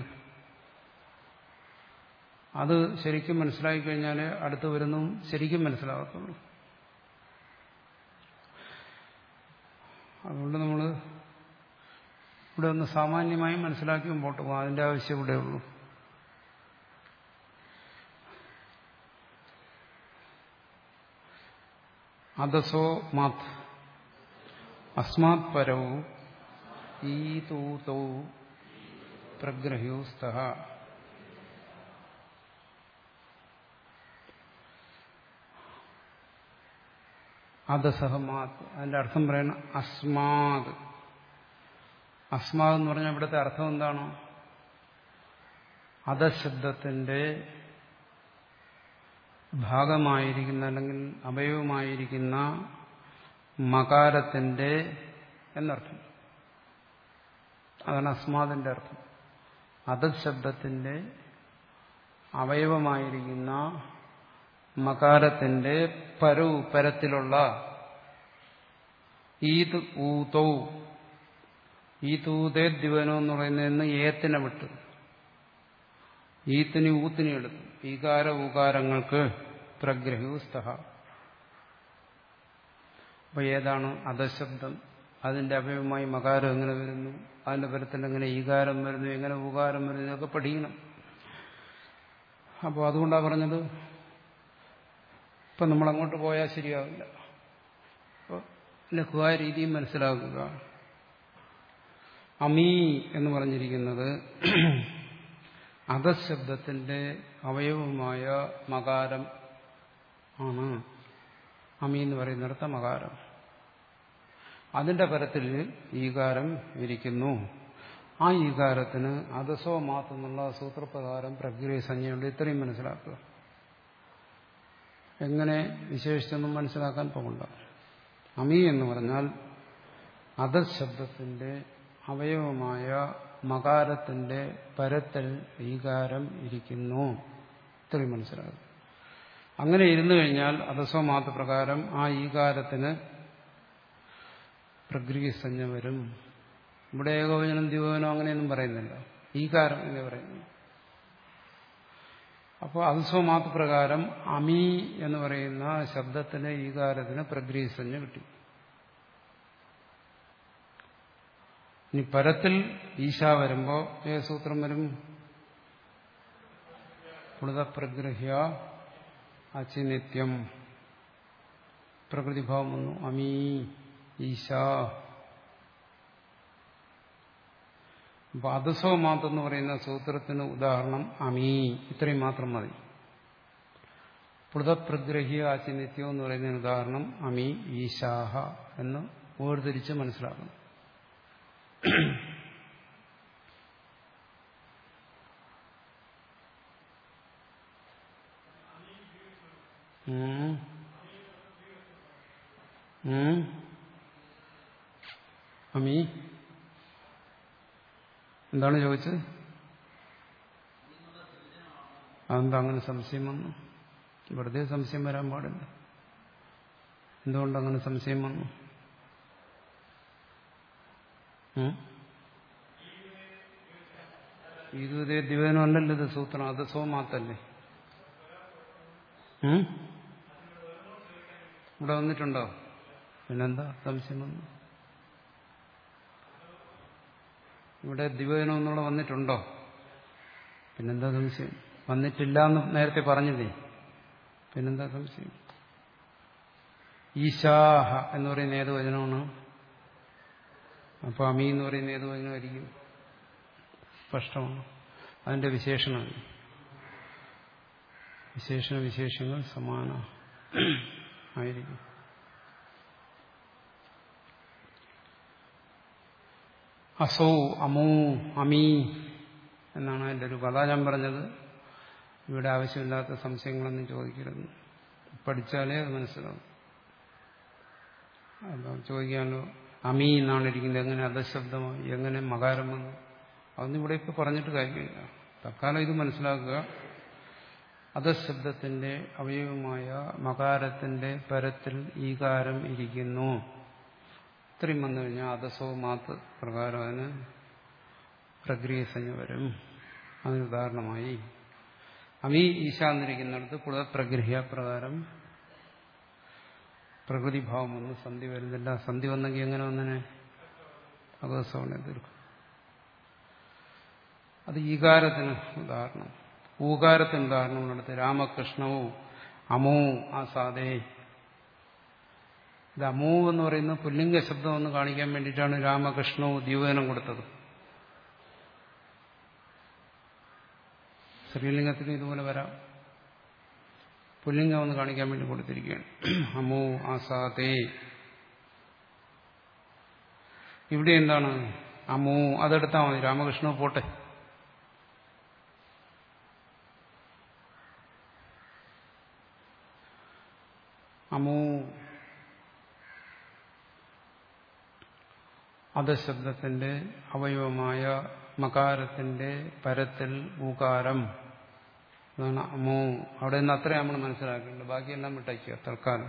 അത് ശരിക്കും മനസ്സിലാക്കി കഴിഞ്ഞാൽ അടുത്ത് വരുന്നതും ശരിക്കും മനസ്സിലാകത്തുള്ളൂ അതുകൊണ്ട് നമ്മൾ ഇവിടെ ഒന്ന് സാമാന്യമായി മനസ്സിലാക്കി മുമ്പോട്ട് പോകാം അതിന്റെ ആവശ്യം ഇവിടെ ഉള്ളൂ അദസോ മാത് അസ്മാത് പരവും ഈ തൂ പ്രഗ്രഹ്യോ സ്തഹ അധസഹമാത് അതിന്റെ അർത്ഥം പറയണ അസ്മാത് അസ്മാത് എന്ന് പറഞ്ഞാൽ ഇവിടുത്തെ അർത്ഥം എന്താണ് അധശബ്ദത്തിന്റെ ഭാഗമായിരിക്കുന്ന അല്ലെങ്കിൽ അവയവമായിരിക്കുന്ന മകാരത്തിന്റെ എന്നർത്ഥം അതാണ് അസ്മാദിന്റെ അർത്ഥം അതത് ശബ്ദത്തിന്റെ അവയവമായിരിക്കുന്ന മകാരത്തിന്റെ പരു പരത്തിലുള്ള ഈത് ഊതൗ ഈ തൂതേ ദിവനോ എന്ന് പറയുന്നതിന് ഏത്തിനെ വിട്ടു ഈത്തിനി ഊത്തിനി എടുത്തു ഈകാര ഊകാരങ്ങൾക്ക് പ്രഗ്രഹ്യു സ്തഹ അപ്പൊ ഏതാണ് അധശബ്ദം അതിന്റെ അവയവമായി മകാരം എങ്ങനെ വരുന്നു അതിന്റെ പരത്തിൽ എങ്ങനെ ഈകാരം വരുന്നു എങ്ങനെ ഊകാരം വരുന്നു ഇതൊക്കെ പഠിക്കണം അപ്പോൾ അതുകൊണ്ടാണ് പറഞ്ഞത് ഇപ്പം നമ്മൾ അങ്ങോട്ട് പോയാൽ ശരിയാവില്ല അപ്പോൾ ലഘുവായ രീതിയും മനസ്സിലാക്കുക അമീ എന്ന് പറഞ്ഞിരിക്കുന്നത് അധശബ്ദത്തിന്റെ അവയവമായ മകാരം ആണ് അമി എന്ന് പറയുന്നിടത്ത മകാരം അതിന്റെ പരത്തിൽ ഈകാരം ഇരിക്കുന്നു ആ ഈകാരത്തിന് അധസോ മാത്തുന്നുള്ള സൂത്രപ്രകാരം പ്രക്രിയ സംജ്ഞയുണ്ട് ഇത്രയും മനസ്സിലാക്കുക എങ്ങനെ വിശേഷിച്ചൊന്നും മനസ്സിലാക്കാൻ പോകണ്ട അമി എന്ന് പറഞ്ഞാൽ അധശബ്ദത്തിന്റെ ശബ്ദത്തിന്റെ അവയവമായ മകാരത്തിന്റെ പരത്തിൽ ഈകാരം ഇരിക്കുന്നു ഇത്രയും മനസ്സിലാകും അങ്ങനെ ഇരുന്നു കഴിഞ്ഞാൽ അധസ്വമാത്ത പ്രകാരം ആ ഈകാരത്തിന് പ്രക്രിയസഞ്ജ വരും ഇവിടെ ഏകവചനം ദ്വിവചനം അങ്ങനെയൊന്നും പറയുന്നില്ല ഈകാരം എന്ന് പറയുന്നു അപ്പോൾ അധസ്വമാത്ത പ്രകാരം അമീ എന്ന് പറയുന്ന ശബ്ദത്തിന് ഈകാരത്തിന് പ്രക്രിയസഞ്ജ കിട്ടി ഇനി പരത്തിൽ ഈശ വരുമ്പോ ഏ സൂത്രം വരും പ്ലുതപ്രഗ്രഹ്യ അചിനിത്യം പ്രകൃതിഭാവം വന്നു അമീ ഈശ അപ്പൊ അധസോ മാത്രം എന്ന് പറയുന്ന സൂത്രത്തിന് ഉദാഹരണം അമീ ഇത്രയും മാത്രം മതി പ്ലുതപ്രഗ്രഹ്യ അചിനിത്യം എന്ന് പറയുന്നതിന് ഉദാഹരണം അമീ ഈശാഹ എന്ന് വേർതിരിച്ച് മനസ്സിലാക്കണം അമീ എന്താണ് ചോദിച്ചത് അതെന്താ അങ്ങനെ സംശയം വന്നു വെറുതെ സംശയം വരാൻ പാടില്ല എന്തുകൊണ്ട് അങ്ങനെ സംശയം വന്നു ഇതുതേ ദിവനമല്ലല്ലോ ഇത് സൂത്രം അത് സോമാത്തല്ലേ ഇവിടെ വന്നിട്ടുണ്ടോ പിന്നെന്താ സംശയം വന്നു ഇവിടെ ദിവനം എന്നുള്ള വന്നിട്ടുണ്ടോ പിന്നെന്താ സംശയം വന്നിട്ടില്ല എന്ന് നേരത്തെ പറഞ്ഞില്ലേ പിന്നെന്താ സംശയം ഈശാഹ എന്ന് പറയുന്ന ഏത് വചനമാണ് അപ്പൊ അമി എന്ന് പറയുന്ന ഏത് വചനമായിരിക്കും സ്പഷ്ടമാണ് അതിന്റെ വിശേഷണമാണ് വിശേഷണ വിശേഷങ്ങൾ സമാന ആയിരിക്കും അസൗ അമോ അമീ എന്നാണ് എൻ്റെ ഒരു കഥ ഞാൻ പറഞ്ഞത് ഇവിടെ ആവശ്യമില്ലാത്ത സംശയങ്ങളൊന്നും ചോദിക്കരുത് പഠിച്ചാലേ അത് മനസ്സിലാവും അപ്പം ചോദിക്കാമല്ലോ അമീ എന്നാണ് ഇരിക്കുന്നത് എങ്ങനെ അധശബ്ദമായി എങ്ങനെ മകാരം വന്നു അതൊന്നും ഇവിടെ ഇപ്പോൾ പറഞ്ഞിട്ട് കാര്യമില്ല തൽക്കാലം ഇത് മനസ്സിലാക്കുക അധശബ്ദത്തിന്റെ അവയവമായ മകാരത്തിന്റെ പരത്തിൽ ഈകാരം ഇരിക്കുന്നു ഇത്രയും വന്നു കഴിഞ്ഞാൽ അധസോ മാത്ത് പ്രകാരം അതിന് പ്രക്രിയസഞ്ജ വരും അതിന് ഉദാഹരണമായി അമീ ഈശാന്നിരിക്കുന്നിടത്ത് കൂടുതൽ പ്രഗ്രഹ്യ പ്രകാരം പ്രകൃതിഭാവം വന്ന് സന്ധി വരുന്നില്ല സന്ധി വന്നെങ്കിൽ എങ്ങനെ വന്നനെ അകസവനെ തീർക്കും അത് ഈകാരത്തിന് ഉദാഹരണം ഊകാരത്തിന് ഉദാഹരണം എടുത്ത് രാമകൃഷ്ണവും അമോ ആസാദേ ഇത് അമോ എന്ന് പറയുന്ന പുല്ലിംഗ ശബ്ദം ഒന്ന് കാണിക്കാൻ വേണ്ടിയിട്ടാണ് രാമകൃഷ്ണവും ദ്യൂവനം കൊടുത്തത് സ്ത്രീലിംഗത്തിന് ഇതുപോലെ വരാം പുല്ലിംഗം ഒന്ന് കാണിക്കാൻ വേണ്ടി കൊടുത്തിരിക്കുകയാണ് അമോ ആസാദേ ഇവിടെ എന്താണ് അമോ അതെടുത്താൽ മതി രാമകൃഷ്ണ പോട്ടെ അമോ അധശബ്ദത്തിന്റെ അവയവമായ മകാരത്തിന്റെ പരത്തിൽ ഊകാരം അതാണ് അമോ അവിടെ നിന്ന് അത്രയും നമ്മൾ മനസ്സിലാക്കേണ്ടത് ബാക്കിയെല്ലാം വിട്ടയ്ക്കുക തൽക്കാലം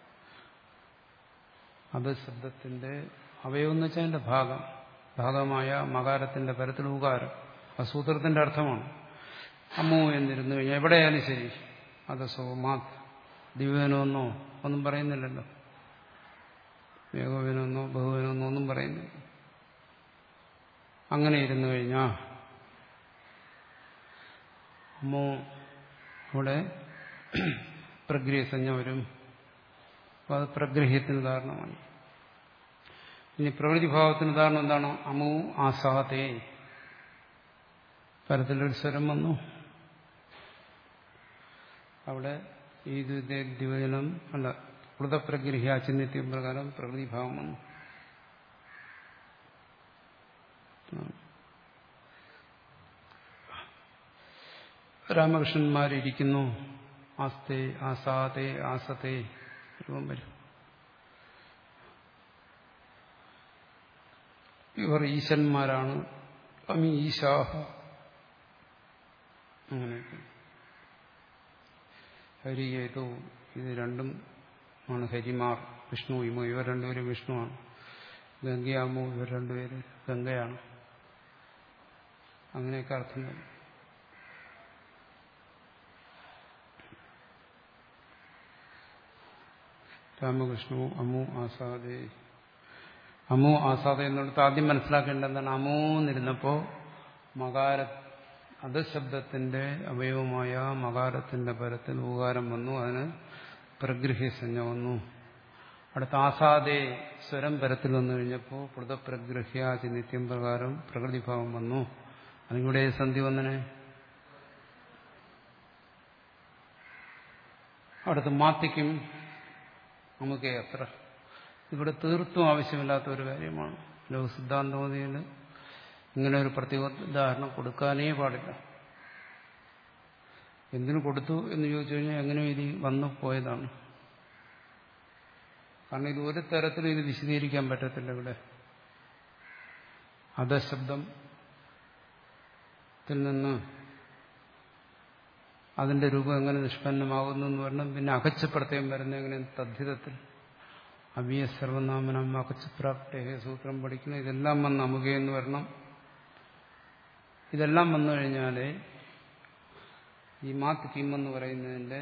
അധശബ്ദത്തിന്റെ അവയവം എന്ന് വെച്ചാൽ അതിന്റെ ഭാഗം ഭാഗമായ മകാരത്തിന്റെ പരത്തിൽ ഊകാരം ആ സൂത്രത്തിന്റെ അർത്ഥമാണ് അമ്മു എന്നിരുന്നു കഴിഞ്ഞാൽ എവിടെയായാലും ശരി അധസോ മാത് ദിവ്യനോന്നോ ഒന്നും പറയുന്നില്ലല്ലോ ഏകോപനമെന്നോ ബഹുവനെന്നോ ഒന്നും പറയുന്നില്ല അങ്ങനെ ഇരുന്നു കഴിഞ്ഞാൽ അമ്മോ അവിടെ പ്രഗ്രഹസഞ്ജ വരും അപ്പോൾ അത് പ്രഗ്രഹ്യത്തിന് ഉദാഹരണമാണ് ഇനി പ്രകൃതിഭാവത്തിന് ഉദാഹരണം എന്താണ് അമു ആസാദേ പരത്തിലൊരു സ്വരം വന്നു അവിടെ ഈ ദ്വിവചനം അല്ല കൃതപ്രഗ്രഹ്യ ചിഹ്നിത്യം പ്രകാരം പ്രകൃതിഭാവം വന്നു രാമകൃഷ്ണന്മാരിയ്ക്കുന്നു ആസ്തേ ആസാദേ ആസത്തെ രൂപം വരും ഇവർ ഈശന്മാരാണ് അമി ഈശാഹ അങ്ങനെയൊക്കെ ഹരിയേതു ഇത് രണ്ടും ആണ് ഹരിമാർ വിഷ്ണു ഇമോ ഇവർ രണ്ടുപേരും വിഷ്ണുവാണ് ഗംഗയാമോ ഇവർ രണ്ടുപേര് ഗംഗയാണ് അങ്ങനെയൊക്കെ അർത്ഥം വരും രാമകൃഷ്ണു അമു ആസാദേ അമു ആസാദ എന്നിടത്ത് ആദ്യം മനസ്സിലാക്കേണ്ട എന്താണ് അമു എന്നിരുന്നപ്പോ മകാര അധശബ്ദത്തിന്റെ അവയവമായ മകാരത്തിന്റെ പരത്തിൽ ഊകാരം വന്നു അതിന് പ്രഗ്രഹ്യസഞ്ജ വന്നു അടുത്ത ആസാദേ സ്വരം പരത്തിൽ വന്നു കഴിഞ്ഞപ്പോൾ കൃതപ്രഗ്രഹ്യാചി നിത്യം പ്രകാരം പ്രകൃതിഭാവം വന്നു അതിലൂടെ സന്ധി വന്നനെ അടുത്ത് മാത്തിക്കും നമുക്ക് അത്ര ഇവിടെ തീർത്തും ആവശ്യമില്ലാത്ത ഒരു കാര്യമാണ് ലോക സിദ്ധാന്തമതിയിൽ ഇങ്ങനെ ഒരു പ്രത്യേകോദാഹരണം കൊടുക്കാനേ പാടില്ല എന്തിനു കൊടുത്തു എന്ന് ചോദിച്ചു കഴിഞ്ഞാൽ എങ്ങനെയോ ഇത് വന്നു പോയതാണ് കാരണം ഇത് ഒരു തരത്തിലും ഇത് വിശദീകരിക്കാൻ പറ്റത്തില്ല ഇവിടെ അധശബ്ദത്തിൽ നിന്ന് അതിന്റെ രൂപം എങ്ങനെ നിഷ്പന്നമാകുന്നു എന്ന് പറഞ്ഞാൽ പിന്നെ അകച്ചപ്രത്യം വരുന്ന എങ്ങനെ തദ്ധിതത്തിൽ അവിയ സർവനാമനം അകച്ചപ്രാപ്തേ സൂത്രം പഠിക്കണം ഇതെല്ലാം വന്ന് അമുകയെന്ന് വരണം ഇതെല്ലാം വന്നു കഴിഞ്ഞാൽ ഈ മാത്ത് കിമ്മെന്ന് പറയുന്നതിന്റെ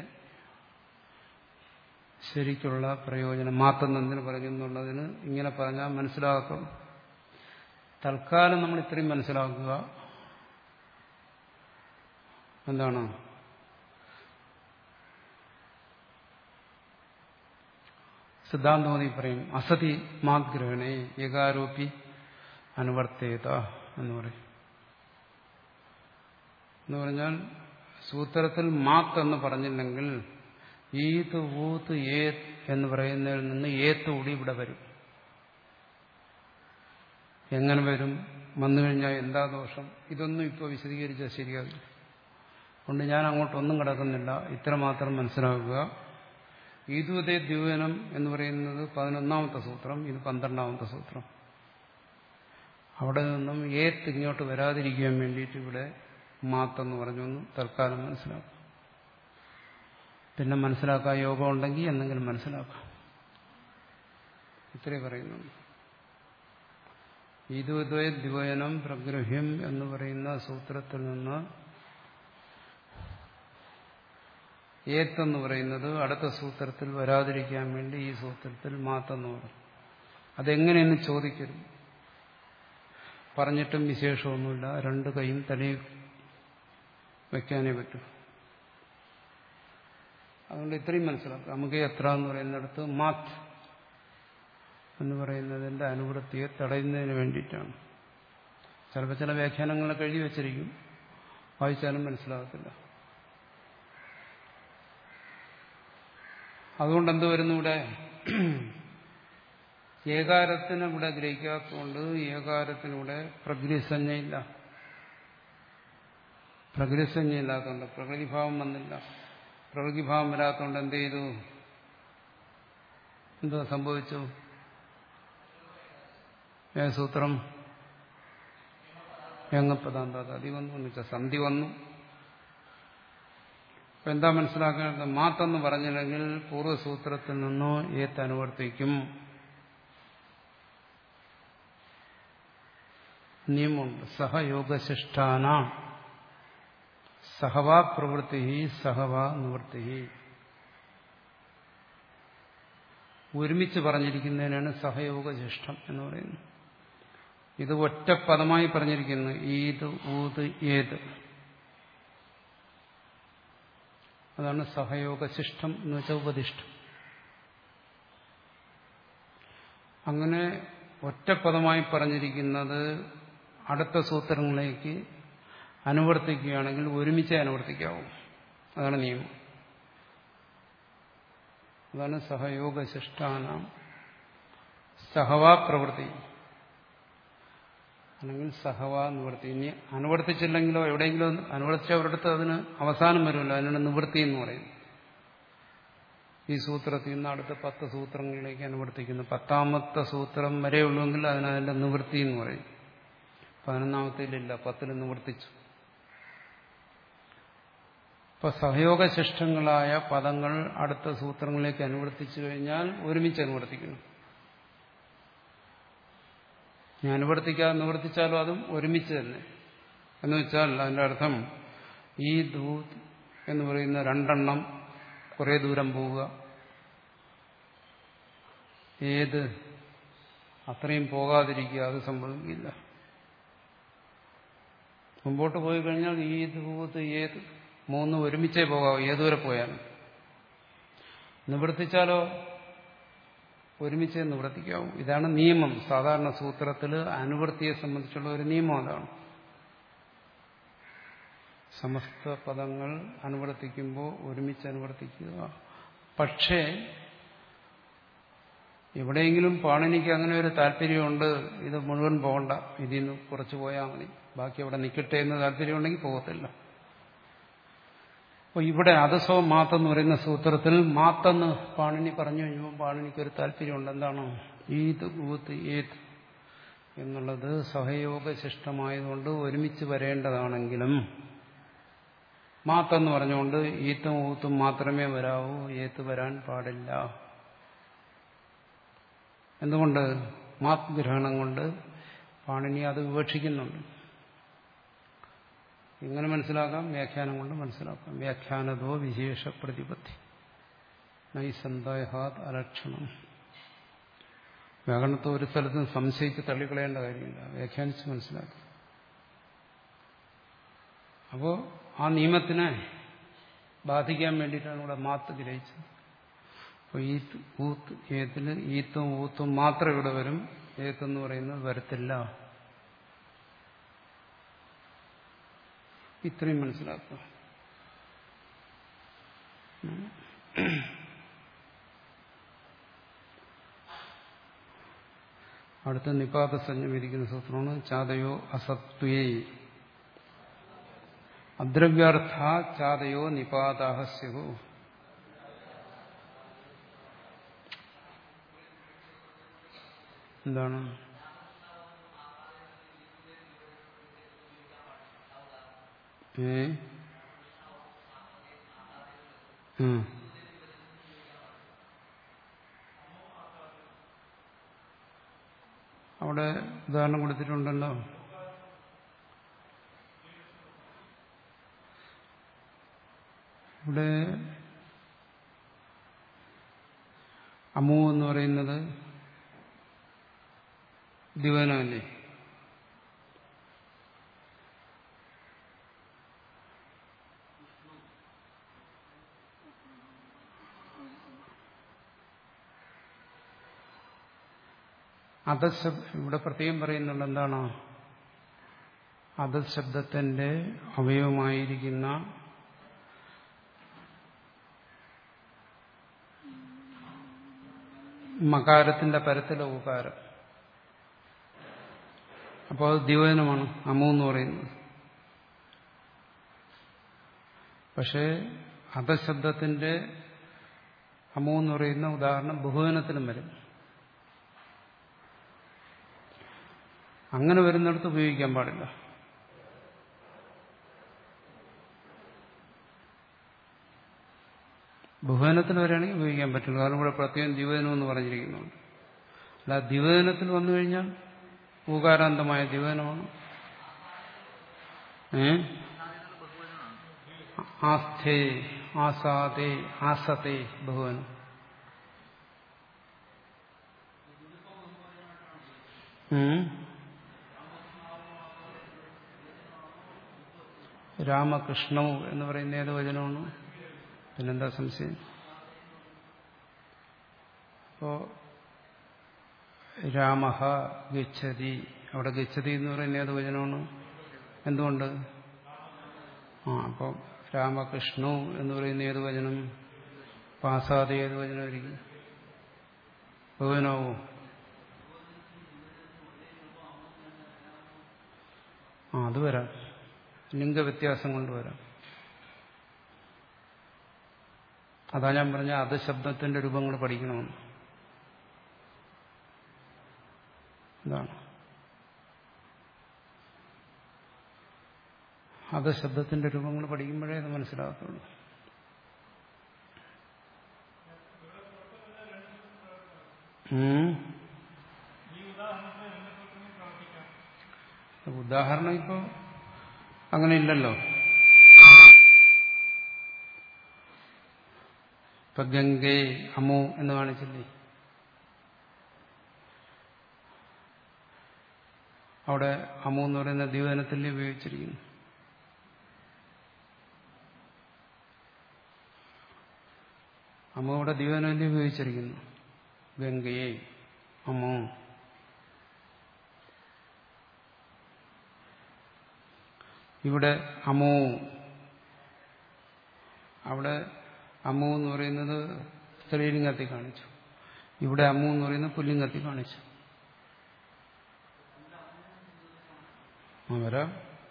ശരിക്കുള്ള പ്രയോജനം മാത്തെന്ന് എന്തിനു പറഞ്ഞു എന്നുള്ളതിന് ഇങ്ങനെ പറഞ്ഞാൽ മനസ്സിലാകത്തുള്ളൂ തൽക്കാലം നമ്മൾ ഇത്രയും മനസ്സിലാക്കുക എന്താണ് സിദ്ധാന്തമതി പറയും അസതി മാഗ്രഹണേ ഏകാരോപി അനുവർത്തേത എന്ന് പറയും എന്ന് പറഞ്ഞാൽ സൂത്രത്തിൽ മാത്ത് എന്ന് പറഞ്ഞില്ലെങ്കിൽ ഈത്ത് ഊത്ത് ഏത്ത് എന്ന് പറയുന്നതിൽ നിന്ന് ഏത്ത് കൂടി ഇവിടെ വരും എങ്ങനെ വരും വന്നു കഴിഞ്ഞാൽ എന്താ ദോഷം ഇതൊന്നും ഇപ്പോൾ വിശദീകരിച്ചാൽ ശരിയാകില്ല അതുകൊണ്ട് ഞാൻ അങ്ങോട്ടൊന്നും കിടക്കുന്നില്ല ഇത്ര മാത്രം മനസ്സിലാക്കുക ഈദുദേ ദ്യൂവനം എന്ന് പറയുന്നത് പതിനൊന്നാമത്തെ സൂത്രം ഇത് പന്ത്രണ്ടാമത്തെ സൂത്രം അവിടെ നിന്നും ഏത്ത് ഇങ്ങോട്ട് വരാതിരിക്കാൻ വേണ്ടിയിട്ട് ഇവിടെ മാത്തെന്ന് പറഞ്ഞു തൽക്കാലം മനസ്സിലാക്കാം പിന്നെ മനസ്സിലാക്കാൻ യോഗം ഉണ്ടെങ്കിൽ എന്തെങ്കിലും മനസ്സിലാക്കാം ഇത്രേ പറയുന്നുള്ളൂ ഈദുദ്വയ ദ്വയനം പ്രഗ്രഹ്യം എന്ന് പറയുന്ന സൂത്രത്തിൽ നിന്ന് ഏത്തെന്ന് പറയുന്നത് അടുത്ത സൂത്രത്തിൽ വരാതിരിക്കാൻ വേണ്ടി ഈ സൂത്രത്തിൽ മാത്തെന്ന് പറയും അതെങ്ങനെയെന്ന് ചോദിക്കരുത് പറഞ്ഞിട്ടും വിശേഷമൊന്നുമില്ല രണ്ട് കൈയും തലയിൽ വയ്ക്കാനേ പറ്റൂ അതുകൊണ്ട് ഇത്രയും മനസ്സിലാക്കാം നമുക്ക് എത്ര എന്ന് പറയുന്നിടത്ത് മാത്ത് എന്ന് പറയുന്നതിന്റെ അനുവൃത്തിയെ തടയുന്നതിന് വേണ്ടിയിട്ടാണ് ചിലപ്പോൾ ചില വ്യാഖ്യാനങ്ങളൊക്കെ എഴുതി വെച്ചിരിക്കും വായിച്ചാലും മനസ്സിലാകത്തില്ല അതുകൊണ്ട് എന്ത് വരുന്നു ഇവിടെ ഏകാരത്തിന് ഇവിടെ ഗ്രഹിക്കാത്തതുകൊണ്ട് ഏകാരത്തിനിവിടെ പ്രകൃതിസഞ്ജയില്ല പ്രകൃതിസഞ്ജയില്ലാത്തതുകൊണ്ട് പ്രകൃതിഭാവം വന്നില്ല പ്രകൃതിഭാവം വരാത്തതുകൊണ്ട് എന്ത് ചെയ്തു എന്താ സംഭവിച്ചു ഏ സൂത്രം യങ്ങപ്പദാന്ത അതി വന്നു എന്ന് വെച്ചാൽ സന്ധി വന്നു അപ്പൊ എന്താ മനസ്സിലാക്കേണ്ടത് മാത്തെന്ന് പറഞ്ഞില്ലെങ്കിൽ പൂർവ്വസൂത്രത്തിൽ നിന്നോ ഏത്ത് അനുവർത്തിക്കും നിയമമുണ്ട് സഹയോഗശിഷ്ടാന സഹവാ പ്രവൃത്തി സഹവാ നിവൃത്തി ഒരുമിച്ച് പറഞ്ഞിരിക്കുന്നതിനാണ് സഹയോഗശിഷ്ടം എന്ന് പറയുന്നത് ഇത് ഒറ്റ പദമായി പറഞ്ഞിരിക്കുന്നു ഈത് ഊത് ഏത് അതാണ് സഹയോഗശിഷ്ടം എന്ന് വെച്ചാൽ ഉപദിഷ്ടം അങ്ങനെ ഒറ്റപ്പദമായി പറഞ്ഞിരിക്കുന്നത് അടുത്ത സൂത്രങ്ങളിലേക്ക് അനുവർത്തിക്കുകയാണെങ്കിൽ ഒരുമിച്ച് അനുവർത്തിക്കാവും അതാണ് നിയമം അതാണ് സഹയോഗശിഷ്ടാന സഹവാ പ്രവൃത്തി അല്ലെങ്കിൽ സഹവാ നിവൃത്തി ഇനി അനുവർത്തിച്ചില്ലെങ്കിലോ എവിടെയെങ്കിലും അനുവർത്തിച്ചവരടുത്ത് അതിന് അവസാനം വരുമല്ലോ അതിനാണ് നിവൃത്തി എന്ന് പറയും ഈ സൂത്രത്തിൽ നിന്ന് അടുത്ത പത്ത് സൂത്രങ്ങളിലേക്ക് അനുവർത്തിക്കുന്നു പത്താമത്തെ സൂത്രം വരെ ഉള്ളുവെങ്കിൽ അതിന് അതിന്റെ നിവൃത്തി എന്ന് പറയും പതിനൊന്നാമത്തിലില്ല പത്തിൽ നിവർത്തിച്ചു ഇപ്പൊ സഹയോഗശിഷ്ടങ്ങളായ പദങ്ങൾ അടുത്ത സൂത്രങ്ങളിലേക്ക് അനുവർത്തിച്ചു കഴിഞ്ഞാൽ ഒരുമിച്ച് അനുവർത്തിക്കണം ഞാൻ അനുവർത്തിക്കാതെ നിവർത്തിച്ചാലും അതും ഒരുമിച്ച് തന്നെ എന്ന് വെച്ചാൽ അതിന്റെ അർത്ഥം ഈ ദൂത് എന്ന് പറയുന്ന രണ്ടെണ്ണം കുറെ ദൂരം പോവുക ഏത് അത്രയും പോകാതിരിക്കുക അത് സംഭവിക്കില്ല മുമ്പോട്ട് പോയി കഴിഞ്ഞാൽ ഈ ദൂത് ഏത് മൂന്ന് ഒരുമിച്ചേ പോകാവൂ ഏതുവരെ പോയാലും നിവർത്തിച്ചാലോ ഒരുമിച്ച് നിവർത്തിക്കാവും ഇതാണ് നിയമം സാധാരണ സൂത്രത്തിൽ അനുവൃത്തിയെ സംബന്ധിച്ചുള്ള ഒരു നിയമം അതാണ് സമസ്ത പദങ്ങൾ അനുവർത്തിക്കുമ്പോൾ ഒരുമിച്ച് അനുവർത്തിക്കുക പക്ഷേ എവിടെയെങ്കിലും പാണിനിക്ക് അങ്ങനെ ഒരു താല്പര്യമുണ്ട് ഇത് മുഴുവൻ പോകണ്ട ഇതിൽ നിന്ന് കുറച്ച് പോയാൽ മതി ബാക്കി അവിടെ നിൽക്കട്ടെ എന്ന് താല്പര്യമുണ്ടെങ്കിൽ പോകത്തില്ല അപ്പോൾ ഇവിടെ അധസ്വം മാത്തെന്ന് പറയുന്ന സൂത്രത്തിൽ മാത്തെന്ന് പാണിനി പറഞ്ഞു കഴിഞ്ഞപ്പോൾ പാണിനിക്ക് ഒരു താല്പര്യമുണ്ട് എന്താണ് ഈത് ഊത്ത് ഏത് എന്നുള്ളത് സഹയോഗശിഷ്ടമായതുകൊണ്ട് ഒരുമിച്ച് വരേണ്ടതാണെങ്കിലും മാത്തെന്ന് പറഞ്ഞുകൊണ്ട് ഈത്തും ഊത്തും മാത്രമേ വരാവൂ ഏത്ത് വരാൻ പാടില്ല എന്തുകൊണ്ട് മാത് ഗ്രഹണം കൊണ്ട് പാണിനി അത് വിവക്ഷിക്കുന്നുണ്ട് ഇങ്ങനെ മനസ്സിലാക്കാം വ്യാഖ്യാനം കൊണ്ട് മനസ്സിലാക്കാം വ്യാഖ്യാനതോ വിശേഷ പ്രതിപത്തി നൈസന്ദേഹാത് അലക്ഷണം വ്യാകരണത്തെ ഒരു സ്ഥലത്തും സംശയിച്ച് തള്ളിക്കളയേണ്ട കാര്യമില്ല വ്യാഖ്യാനിച്ച് മനസ്സിലാക്കാം അപ്പോൾ ആ നിയമത്തിനെ ബാധിക്കാൻ വേണ്ടിയിട്ടാണ് ഇവിടെ മാത്ത് ഗ്രഹിച്ചത് അപ്പോൾ ഈ ഊത്ത് ഏത്തിന് ഈത്തും ഊത്തും മാത്രം ഇവിടെ വരും ഏത്തെന്ന് പറയുന്നത് വരത്തില്ല ഇത്രയും മനസ്സിലാക്കുക അടുത്ത നിപാത സഞ്ജം ഇരിക്കുന്ന സൂത്രമാണ് ചാതയോ അസത്വേ അദ്രവ്യാർത്ഥ ചാതയോ നിപാതാഹ സ്യു എന്താണ് ഏ ഉം. അവിടെ ഉദാഹരണം കൊടുത്തിട്ടുണ്ടല്ലോ ഇവിടെ അമു എന്ന് പറയുന്നത് ദിവനമല്ലേ അധശബ്ദം ഇവിടെ പ്രത്യേകം പറയുന്നുണ്ട് എന്താണ് അധശബ്ദത്തിന്റെ അവയവമായിരിക്കുന്ന മകാരത്തിന്റെ പരത്തിലെ ഉകാരം അപ്പോൾ അത് ദ്യോജനമാണ് അമു എന്ന് പറയുന്നത് പക്ഷേ അധശബ്ദത്തിന്റെ അമു എന്ന് പറയുന്ന ഉദാഹരണം ബഹുവനത്തിലും വരും അങ്ങനെ വരുന്നിടത്ത് ഉപയോഗിക്കാൻ പാടില്ല ബഹുവനത്തിൽ വരികയാണെങ്കിൽ ഉപയോഗിക്കാൻ പറ്റില്ല കാരണം ഇവിടെ പ്രത്യേകം ദ്വിവചനം എന്ന് പറഞ്ഞിരിക്കുന്നുണ്ട് അല്ല ദ്വിവചനത്തിൽ വന്നു കഴിഞ്ഞാൽ ഊകാരാന്തമായ ദ്വിവചനമാണ് ഏ ആസ്ഥേ ആസാദേ ആസത്തെ ബഹുവനം ഉം. രാമകൃഷ്ണവും എന്ന് പറയുന്ന ഏത് വചനമാണ് പിന്നെന്താ സംശയം അപ്പോ രാമ ഗച്ഛതി അവിടെ ഗച്ഛതി എന്ന് പറയുന്ന ഏത് വചനമാണ് എന്തുകൊണ്ട് ആ അപ്പം രാമകൃഷ്ണു എന്ന് പറയുന്ന ഏത് വചനം പാസാതെ ഏത് വചനമായിരിക്കും ബഹുവനാവോ ആ അത് വരാം ലിംഗവ്യത്യാസം കൊണ്ട് വരാം അതാ ഞാൻ പറഞ്ഞ അത് ശബ്ദത്തിന്റെ രൂപങ്ങൾ പഠിക്കണമെന്ന് ഇതാണ് അത് ശബ്ദത്തിന്റെ രൂപങ്ങൾ പഠിക്കുമ്പോഴേ അത് മനസ്സിലാകത്തുള്ളൂ ഉം. ഉദാഹരണം ഇപ്പോ അങ്ങനെ ഇല്ലല്ലോ ഇപ്പൊ ഗംഗേ അമു എന്ന് കാണിച്ചില്ലേ അവിടെ അമു എന്ന് പറയുന്ന ദ്വീപനത്തിൽ ഉപയോഗിച്ചിരിക്കുന്നു അമ്മ അവിടെ ദ്വീപനത്തിൽ ഉപയോഗിച്ചിരിക്കുന്നു ഗംഗയെ അമ്മു ഇവിടെ അമു അവിടെ അമ്മു എന്ന് പറയുന്നത് സ്ത്രീലിംഗത്തിൽ കാണിച്ചു ഇവിടെ അമ്മു എന്ന് പറയുന്നത് പുല്ലിംഗത്തിൽ കാണിച്ചു ആ വരാം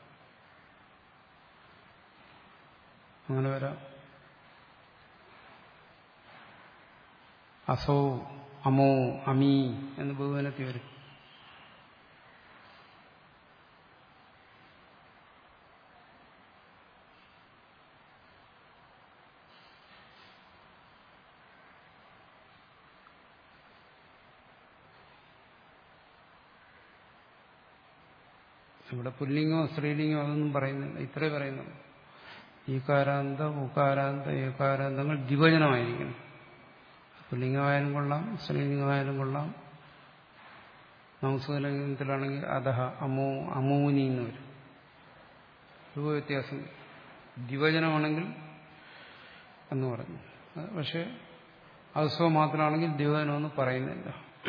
അങ്ങനെ വരാം അസോ അമോ അമീ എന്ന് ബഹുവനത്തിൽ വരും ഇവിടെ പുല്ലിംഗമോ സ്ത്രീലിംഗമോ അതൊന്നും പറയുന്നില്ല ഇത്രേ പറയുന്നുള്ളൂ ഈകാരാന്ത ഉകാരാന്ത ഏകാരാന്തങ്ങൾ ദ്വിവചനമായിരിക്കണം പുല്ലിംഗമായാലും കൊള്ളാം സ്ത്രീലിംഗമായാലും കൊള്ളാം നംസുലിംഗത്തിലാണെങ്കിൽ അധഹ അമോ അമൂനി എന്ന് വരും രൂപ വ്യത്യാസം ദ്വിവചനമാണെങ്കിൽ എന്ന് പറഞ്ഞു അത് പക്ഷെ അസ്വ മാത്രമാണെങ്കിൽ ദ്വിവചനമെന്ന് പറയുന്നില്ല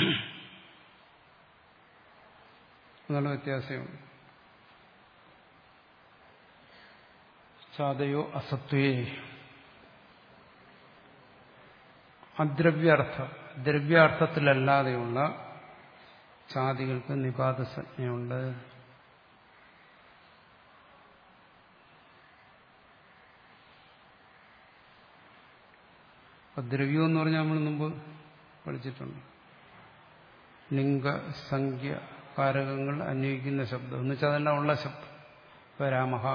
എന്നുള്ള വ്യത്യാസമുണ്ട് ചാതയോ അസത്വേ അദ്രവ്യാർത്ഥ ദ്രവ്യാർത്ഥത്തിലല്ലാതെയുള്ള ചാതികൾക്ക് നിപാതസജ്ഞയുണ്ട് അപ്പൊ ദ്രവ്യം എന്ന് പറഞ്ഞാൽ നമ്മൾ മുമ്പ് പഠിച്ചിട്ടുണ്ട് ലിംഗസംഖ്യ കാരകങ്ങൾ അന്വയിക്കുന്ന ശബ്ദം എന്ന് വെച്ചാൽ അതെല്ലാം ഉള്ള ശബ്ദം ഇപ്പൊ രാമഹ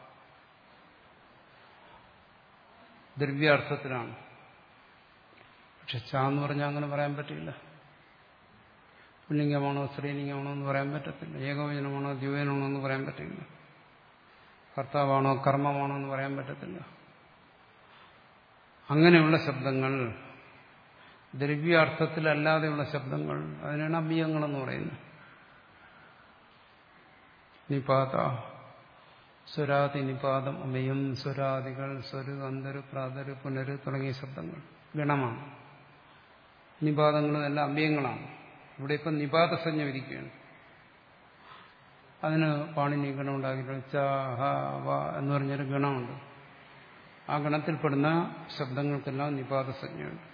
ദ്രവ്യാർത്ഥത്തിലാണ് പക്ഷെ ച എന്ന് പറഞ്ഞാൽ അങ്ങനെ പറയാൻ പറ്റില്ല പുല്ലിംഗമാണോ സ്ത്രീലിംഗമാണോ എന്ന് പറയാൻ പറ്റത്തില്ല ഏകവചനമാണോ ദ്വിവചനമാണോ എന്ന് പറയാൻ പറ്റില്ല കർത്താവാണോ കർമ്മമാണോ എന്ന് പറയാൻ പറ്റത്തില്ല അങ്ങനെയുള്ള ശബ്ദങ്ങൾ ദ്രവ്യാർത്ഥത്തിലല്ലാതെയുള്ള ശബ്ദങ്ങൾ അതിനാണ് അമ്പിയങ്ങളെന്ന് പറയുന്നത് നിപാത സ്വരാതി നിപാതം അമയം സ്വരാദികൾ സ്വരു അന്തര് പ്രാതര് പുനര് തുടങ്ങിയ ശബ്ദങ്ങൾ ഗണമാണ് നിപാതങ്ങളും എല്ലാം അമ്പിയങ്ങളാണ് ഇവിടെ ഇപ്പം നിപാതസഞ്ജ വിധിക്കുകയാണ് അതിന് പാണിനി ഗണം ഉണ്ടാക്കിയിട്ടുണ്ട് ച ഹ വ എന്ന് പറഞ്ഞൊരു ഗണമുണ്ട് ആ ഗണത്തിൽപ്പെടുന്ന ശബ്ദങ്ങൾക്കെല്ലാം നിപാതസഞ്ജയുണ്ട്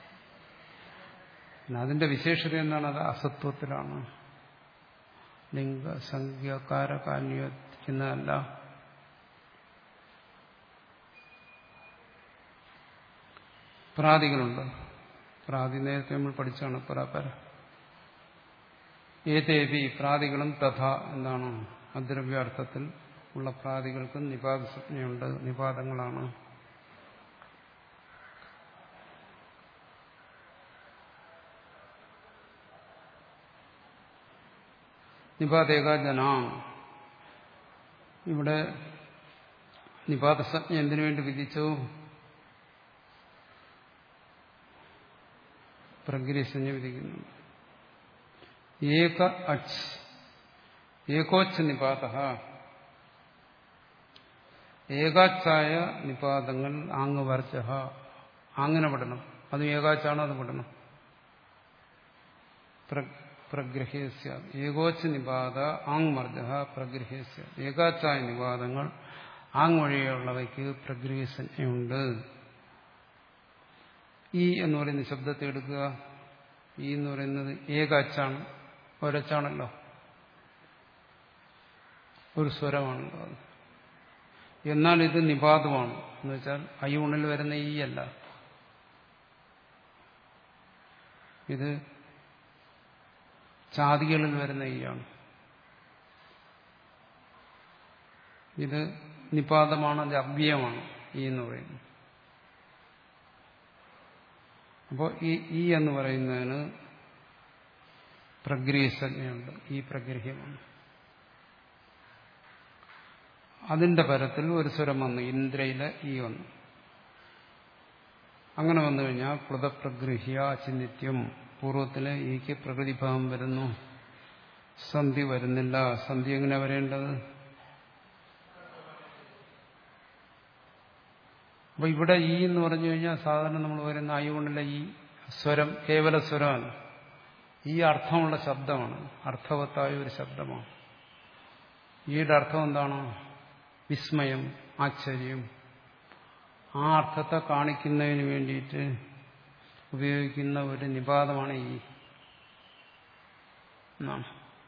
പിന്നെ അതിന്റെ വിശേഷത എന്താണ് അത് അസത്വത്തിലാണ് ലിംഗ സംഖ്യ കാരകാന്യോജിക്കുന്നതല്ല പ്രാതികളുണ്ട് പ്രാതി നേരത്തെ നമ്മൾ പഠിച്ചാണ് പരാപര ഏതേവി പ്രാതികളും തഥ എന്താണ് അദ്രവ്യാർത്ഥത്തിൽ ഉള്ള പ്രാതികൾക്കും നിപാത സംജ്ഞയുണ്ട് നിപാതങ്ങളാണ് നിപാതേക ജന ഇവിടെ നിപാതസജ്ഞ എന്തിനു വേണ്ടി വിധിച്ചു പ്രഗ്രിയസഞ്ജ വിധിക്കുന്നു ഏക അച്ച് ഏകോച്ച് നിപാത ഏകാച്ചായ നിപാതങ്ങൾ ആങ് വർച്ച ആങ്ങനെ വിടണം അത് ഏകാച്ചാണോ അത് വിടണം പ്രഗ്രഹ്യസ്യ ഏകോച്ച് നിപാത ആങ് മർജ പ്രഗ്രഹ്യസ്യ ഏകാച്ചായ നിപാതങ്ങൾ ആങ് വഴിയുള്ളവയ്ക്ക് പ്രഗ്രഹസഞ്ജയുണ്ട് ഈ എന്ന് പറയുന്ന ശബ്ദത്തെ എടുക്കുക ഈ എന്ന് പറയുന്നത് ഏക അച്ചാണ് ഒരച്ചാണല്ലോ ഒരു സ്വരമാണല്ലോ അത് എന്നാൽ ഇത് നിപാതമാണ് എന്ന് വെച്ചാൽ അയ്യൂണിൽ വരുന്ന ഈ അല്ല ഇത് ചാതികളിൽ വരുന്ന ഈയാണ് ഇത് നിപാതമാണ് അത് അവ്യയമാണ് ഈ എന്ന് പറയുന്നത് അപ്പോൾ ഈ ഈ എന്ന് പറയുന്നതിന് പ്രഗ്രഹസജ്ഞയുണ്ട് ഈ പ്രഗ്രഹ്യമാണ് അതിന്റെ പരത്തിൽ ഒരു സ്വരം വന്നു ഇന്ദ്രയിലെ ഈ വന്നു അങ്ങനെ വന്നു കഴിഞ്ഞാൽ കൃതപ്രഗൃഹ്യ ചിന്നിത്യം പൂർവ്വത്തിലെ ഈക്ക് പ്രകൃതിഭാവം വരുന്നു സന്ധി വരുന്നില്ല സന്ധി എങ്ങനെ വരേണ്ടത് അപ്പൊ ഇവിടെ ഈ എന്ന് പറഞ്ഞു കഴിഞ്ഞാൽ സാധാരണ നമ്മൾ വരുന്ന ആയി കൊണ്ടുള്ള ഈ സ്വരം കേവല സ്വരമല്ല ഈ അർത്ഥമുള്ള ശബ്ദമാണ് അർത്ഥവത്തായ ഒരു ശബ്ദമാണ് ഈയുടെ അർത്ഥം എന്താണ് വിസ്മയം ആശ്ചര്യം ആ അർത്ഥത്തെ കാണിക്കുന്നതിന് വേണ്ടിയിട്ട് ഉപയോഗിക്കുന്ന ഒരു നിപാതമാണ് ഈ എന്നാണ്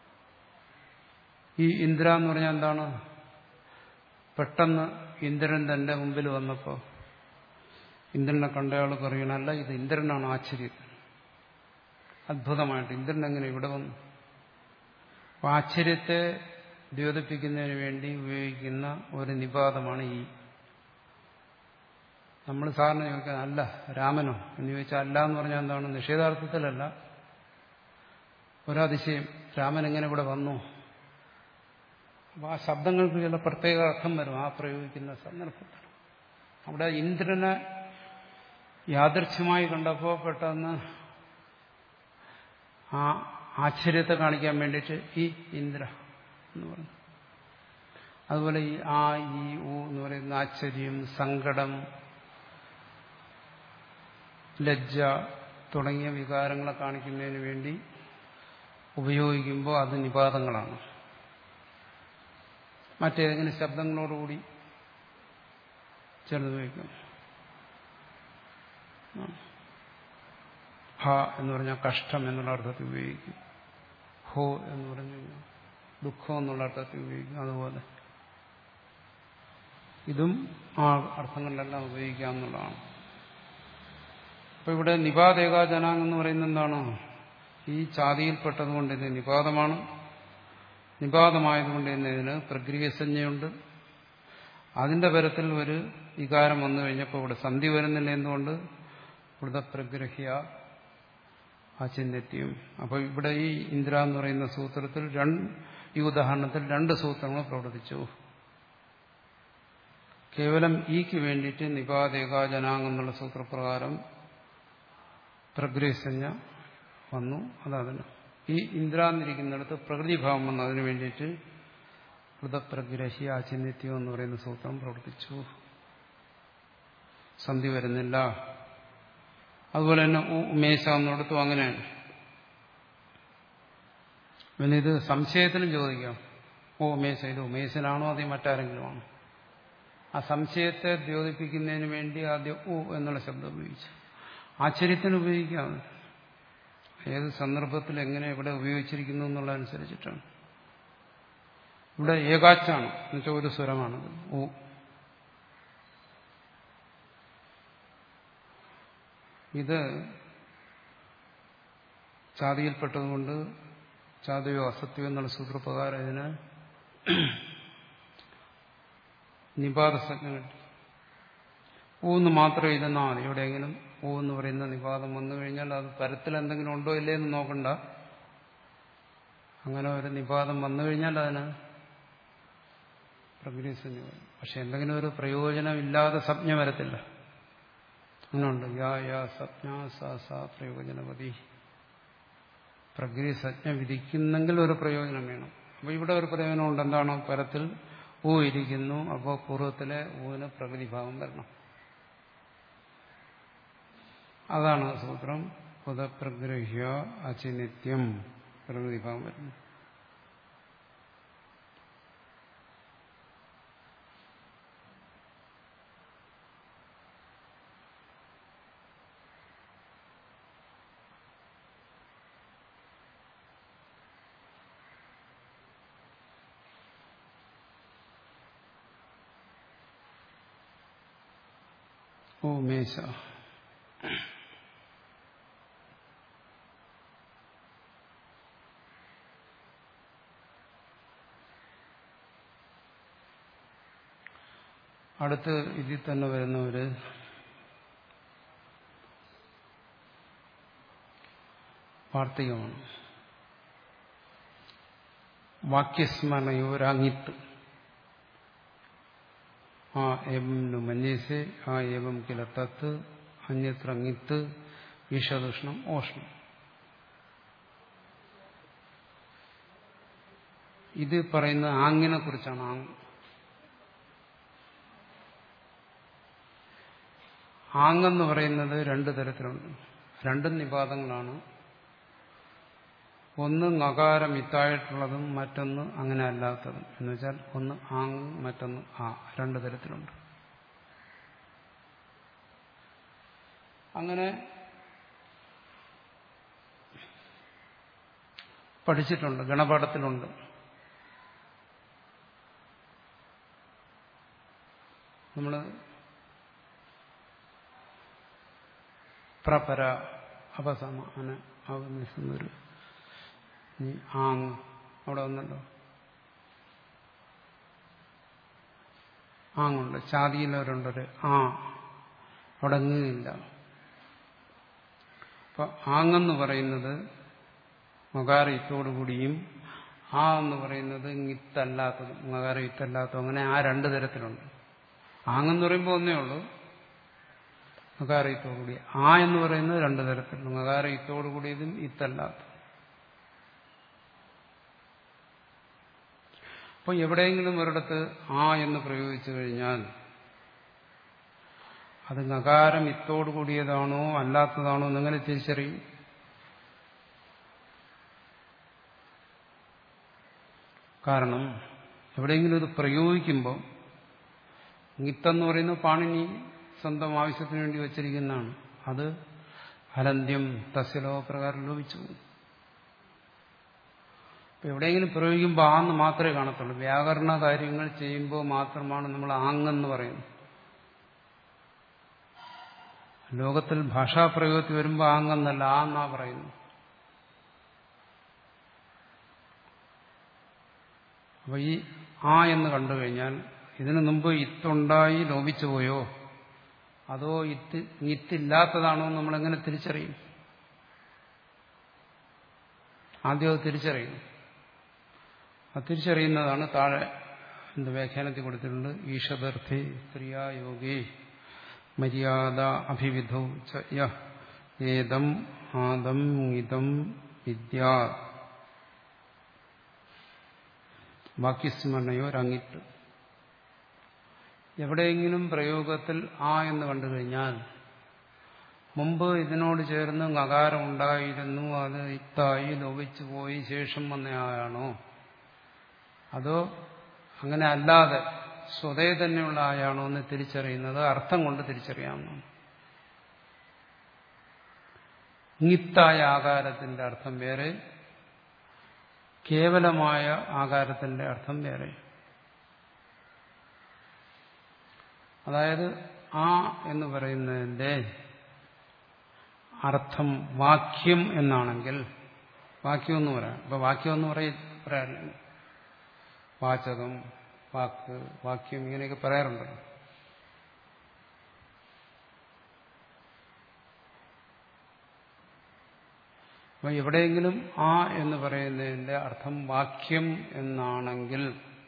ഈ ഇന്ദ്ര എന്ന് പറഞ്ഞാൽ എന്താണ് പെട്ടെന്ന് ഇന്ദ്രൻ തന്റെ മുമ്പിൽ വന്നപ്പോൾ ഇന്ദ്രനെ കണ്ടയാൾ പറയണല്ല ഇത് ഇന്ദ്രനാണ് ആശ്ചര്യം അത്ഭുതമായിട്ട് ഇന്ദ്രൻ എങ്ങനെ ഇവിടെ വന്നു അപ്പൊ ആശ്ചര്യത്തെ ദ്യോതിപ്പിക്കുന്നതിന് വേണ്ടി ഉപയോഗിക്കുന്ന ഒരു നിപാതമാണ് ഈ നമ്മൾ സാറിന് ചോദിക്കാൻ അല്ല രാമനോ എന്ന് ചോദിച്ചാൽ അല്ല എന്ന് പറഞ്ഞാൽ എന്താണ് നിഷേധാർത്ഥത്തിലല്ല ഒരതിശയം രാമൻ എങ്ങനെ ഇവിടെ വന്നു അപ്പൊ ആ ശബ്ദങ്ങൾക്ക് ചില പ്രത്യേക അർത്ഥം വരും ആ പ്രയോഗിക്കുന്ന സന്ദർഭത്തിൽ അവിടെ ഇന്ദ്രനെ യാദൃച്ഛമായി കണ്ടപ്പോൾ പെട്ടെന്ന് ആ ആശ്ചര്യത്തെ കാണിക്കാൻ വേണ്ടിയിട്ട് ഈ ഇന്ദ്ര എന്ന് പറഞ്ഞു അതുപോലെ ഈ ആ ഈ ഊ എന്ന് പറയുന്ന ആശ്ചര്യം സങ്കടം ലജ്ജ തുടങ്ങിയ വികാരങ്ങളെ കാണിക്കുന്നതിന് വേണ്ടി ഉപയോഗിക്കുമ്പോൾ അത് നിപാതങ്ങളാണ് മറ്റേതെങ്കിലും ശബ്ദങ്ങളോടുകൂടി ചേർന്ന് ഉപയോഗിക്കും ഹ എന്ന് പറഞ്ഞാൽ കഷ്ടം എന്നുള്ള അർത്ഥത്തിൽ ഉപയോഗിക്കും ഹോ എന്ന് പറഞ്ഞു കഴിഞ്ഞാൽ ദുഃഖം എന്നുള്ള അർത്ഥത്തിൽ ഉപയോഗിക്കും അതുപോലെ ഇതും ആ അർത്ഥങ്ങളിലെല്ലാം ഉപയോഗിക്കാമെന്നുള്ളതാണ് അപ്പൊ ഇവിടെ നിപാതേകാജനാങ് എന്ന് പറയുന്നത് എന്താണ് ഈ ചാതിയിൽപ്പെട്ടതുകൊണ്ട് ഇത് നിപാതമാണ് നിപാതമായതുകൊണ്ട് തന്നെ ഇതിന് പ്രക്രിയസഞ്ജയുണ്ട് അതിന്റെ പരത്തിൽ ഒരു വികാരം വന്നു കഴിഞ്ഞപ്പോൾ ഇവിടെ സന്ധി വരുന്നില്ല എന്തുകൊണ്ട് ഇവിടുത്തെ പ്രഗ്രഹ്യ അചിന്യത്യം അപ്പൊ ഇവിടെ ഈ ഇന്ദ്ര എന്ന് പറയുന്ന സൂത്രത്തിൽ രണ്ട് ഈ ഉദാഹരണത്തിൽ രണ്ട് സൂത്രങ്ങൾ പ്രവർത്തിച്ചു കേവലം ഈക്ക് വേണ്ടിയിട്ട് നിപാതേകാജനാങ് എന്നുള്ള സൂത്രപ്രകാരം പ്രഗ്രഹസഞ്ജ വന്നു അതതിന് ഈ ഇന്ദ്രാന്നിരിക്കുന്നിടത്ത് പ്രകൃതിഭാവം വന്നു അതിനു വേണ്ടിയിട്ട് കൃതപ്രഗ്രഹി ആചിന്യത്യം എന്ന് പറയുന്ന സൂത്രം പ്രവർത്തിച്ചു സന്ധി വരുന്നില്ല അതുപോലെ തന്നെ ഉമേശ എന്നിടത്തും അങ്ങനെയാണ് പിന്നെ ഇത് സംശയത്തിനും ചോദിക്കാം ഓ ഉമേശ ഇത് ഉമേശനാണോ അതേ മറ്റാരെങ്കിലും ആണോ ആ സംശയത്തെ ദ്യോതിപ്പിക്കുന്നതിന് വേണ്ടി ആദ്യം ഓ എന്നുള്ള ശബ്ദം ഉപയോഗിച്ചു ആശ്ചര്യത്തിന് ഉപയോഗിക്കാം ഏത് സന്ദർഭത്തിൽ എങ്ങനെ എവിടെ ഉപയോഗിച്ചിരിക്കുന്നു എന്നുള്ളതനുസരിച്ചിട്ടാണ് ഇവിടെ ഏകാച്ചാണ് എന്നുവെച്ചാൽ ഒരു സ്വരമാണത് ഓ ഇത് ചാതിയിൽപ്പെട്ടതുകൊണ്ട് ചാതയോ അസത്യോ എന്നുള്ള സൂത്രപ്രകാരം ഇതിന് നിപാതസജ്ഞ കിട്ടി ഊന്ന് മാത്രം ഇരുന്നാൽ മതി എവിടെയെങ്കിലും ഊ എന്ന് പറയുന്ന നിപാതം വന്നു കഴിഞ്ഞാൽ അത് പരത്തിൽ എന്തെങ്കിലും ഉണ്ടോ ഇല്ലേ എന്ന് നോക്കണ്ട അങ്ങനെ ഒരു നിപാതം വന്നു കഴിഞ്ഞാൽ അതിന് പ്രകൃതിസഞ്ജ പക്ഷെ എന്തെങ്കിലും ഒരു പ്രയോജനമില്ലാതെ സംജ്ഞ വരത്തില്ല അങ്ങനെയുണ്ട് യാ യാ സപ്ഞ സ സ പ്രയോജനപതി പ്രകൃതിസജ്ഞ വിധിക്കുന്നെങ്കിൽ ഒരു പ്രയോജനം വേണം അപ്പൊ ഇവിടെ ഒരു പ്രയോജനമുണ്ട് എന്താണ് പരത്തിൽ ഊ ഇരിക്കുന്നു അപ്പോൾ പൂർവ്വത്തിലെ ഊവിന് പ്രകൃതിഭാവം വരണം അതാണ് സൂത്രം പുതപ്രഗ്രഹ്യ അചിനിത്യം പ്രകൃതിഭാവം വരുന്നു ഓ മേശ അടുത്ത് ഇതിൽ തന്നെ വരുന്ന ഒരു വാർത്തകമാണ് വാക്യസ്മരണയോരാങ്ങിത്ത് ആ ഏവം നു മന്യസേ ആ ഏവം കില തത്ത് അന്യത്ര അങ്ങിത്ത് ഈഷദുഷ്ണം ഓഷ്ണം ഇത് പറയുന്ന ആങ്ങിനെ കുറിച്ചാണ് ആങ് ആങ്ങെന്ന് പറയുന്നത് രണ്ട് തരത്തിലുണ്ട് രണ്ടും നിപാതങ്ങളാണ് ഒന്ന് നകാരം ഇത്തായിട്ടുള്ളതും മറ്റൊന്ന് അങ്ങനെ അല്ലാത്തതും എന്ന് വെച്ചാൽ ഒന്ന് ആങ് മറ്റൊന്ന് ആ രണ്ട് തരത്തിലുണ്ട് അങ്ങനെ പഠിച്ചിട്ടുണ്ട് ഗണപാഠത്തിലുണ്ട് നമ്മൾ പ്രപര അപസമാന ആകുന്നൊരു ആങ് അവിടെ വന്നല്ലോ ആങ്ങുണ്ട് ചാതിയിലവരുണ്ടൊരു ആ അവിടെ അങ്ങില്ല അപ്പൊ ആങ്ങെന്ന് പറയുന്നത് മകാര ഇത്തോടുകൂടിയും ആ എന്ന് പറയുന്നത് ഇത്തല്ലാത്തതും മകാര ഇത്തല്ലാത്തതും അങ്ങനെ ആ രണ്ട് തരത്തിലുണ്ട് ആങ്ങെന്ന് പറയുമ്പോൾ ഒന്നേ ഉള്ളൂ മകാരയത്തോടുകൂടി ആ എന്ന് പറയുന്നത് രണ്ട് തരത്തിലുണ്ട് മകാരയത്തോടുകൂടിയതും ഇത്തല്ലാത്ത അപ്പോൾ എവിടെയെങ്കിലും ഒരിടത്ത് ആ എന്ന് പ്രയോഗിച്ചു കഴിഞ്ഞാൽ അത് നകാരം ഇത്തോടു കൂടിയതാണോ അല്ലാത്തതാണോ എന്നെങ്ങനെ തിരിച്ചറിയും കാരണം എവിടെയെങ്കിലും ഇത് പ്രയോഗിക്കുമ്പോൾ ഇത്തെന്ന് പറയുന്നത് പാണിനി സ്വന്തം ആവശ്യത്തിന് വേണ്ടി വച്ചിരിക്കുന്നതാണ് അത് അനന്ത്യം തസ്യലോ പ്രകാരം ലോപിച്ചു ഇപ്പൊ എവിടെയെങ്കിലും പ്രയോഗിക്കുമ്പോൾ ആന്ന് മാത്രമേ കാണത്തുള്ളൂ വ്യാകരണ കാര്യങ്ങൾ ചെയ്യുമ്പോൾ മാത്രമാണ് നമ്മൾ ആങ്ങെന്ന് പറയുന്നത് ലോകത്തിൽ ഭാഷാപ്രയോഗത്തിൽ വരുമ്പോൾ ആങ്ങെന്നല്ല ആ എന്നാ പറയുന്നു അപ്പൊ ഈ ആ എന്ന് കണ്ടു കഴിഞ്ഞാൽ ഇതിനു മുമ്പ് ഇത്തുണ്ടായി ലോപിച്ചു പോയോ അതോ ഇത്ത് ഇത്തില്ലാത്തതാണോ നമ്മളെങ്ങനെ തിരിച്ചറിയും ആദ്യം അത് തിരിച്ചറിയും അത് തിരിച്ചറിയുന്നതാണ് താഴെ എന്ത് വ്യാഖ്യാനത്തിൽ കൊടുത്തിട്ടുണ്ട് ഈഷദർത്ഥി സ്ത്രീയാ യോഗി മര്യാദ അഭിവിധൗ ച ഏതം ആദം ഇതം വിദ്യാ വാക്യസ്മരണയോരങ്ങിട്ട് എവിടെയെങ്കിലും പ്രയോഗത്തിൽ ആ എന്ന് കണ്ടു കഴിഞ്ഞാൽ മുമ്പ് ഇതിനോട് ചേർന്ന് നകാരം ഉണ്ടായിരുന്നു അത് ഇത്തായി ലോപിച്ചു പോയി ശേഷം വന്നയാളാണോ അതോ അങ്ങനെ അല്ലാതെ സ്വതേ തന്നെയുള്ള ആയാണോ എന്ന് തിരിച്ചറിയുന്നത് അർത്ഥം കൊണ്ട് തിരിച്ചറിയാവുന്നതാണ് ഇങ്ങിത്തായ ആകാരത്തിന്റെ അർത്ഥം വേറെ കേവലമായ ആകാരത്തിന്റെ അർത്ഥം വേറെ അതായത് ആ എന്ന് പറയുന്നതിന്റെ അർത്ഥം വാക്യം എന്നാണെങ്കിൽ വാക്യമെന്ന് പറയാം അപ്പൊ വാക്യമെന്ന് പറയ പറയാറില്ല വാചകം വാക്ക് വാക്യം ഇങ്ങനെയൊക്കെ പറയാറുണ്ട് അപ്പൊ എവിടെയെങ്കിലും ആ എന്ന് പറയുന്നതിന്റെ അർത്ഥം വാക്യം എന്നാണെങ്കിൽ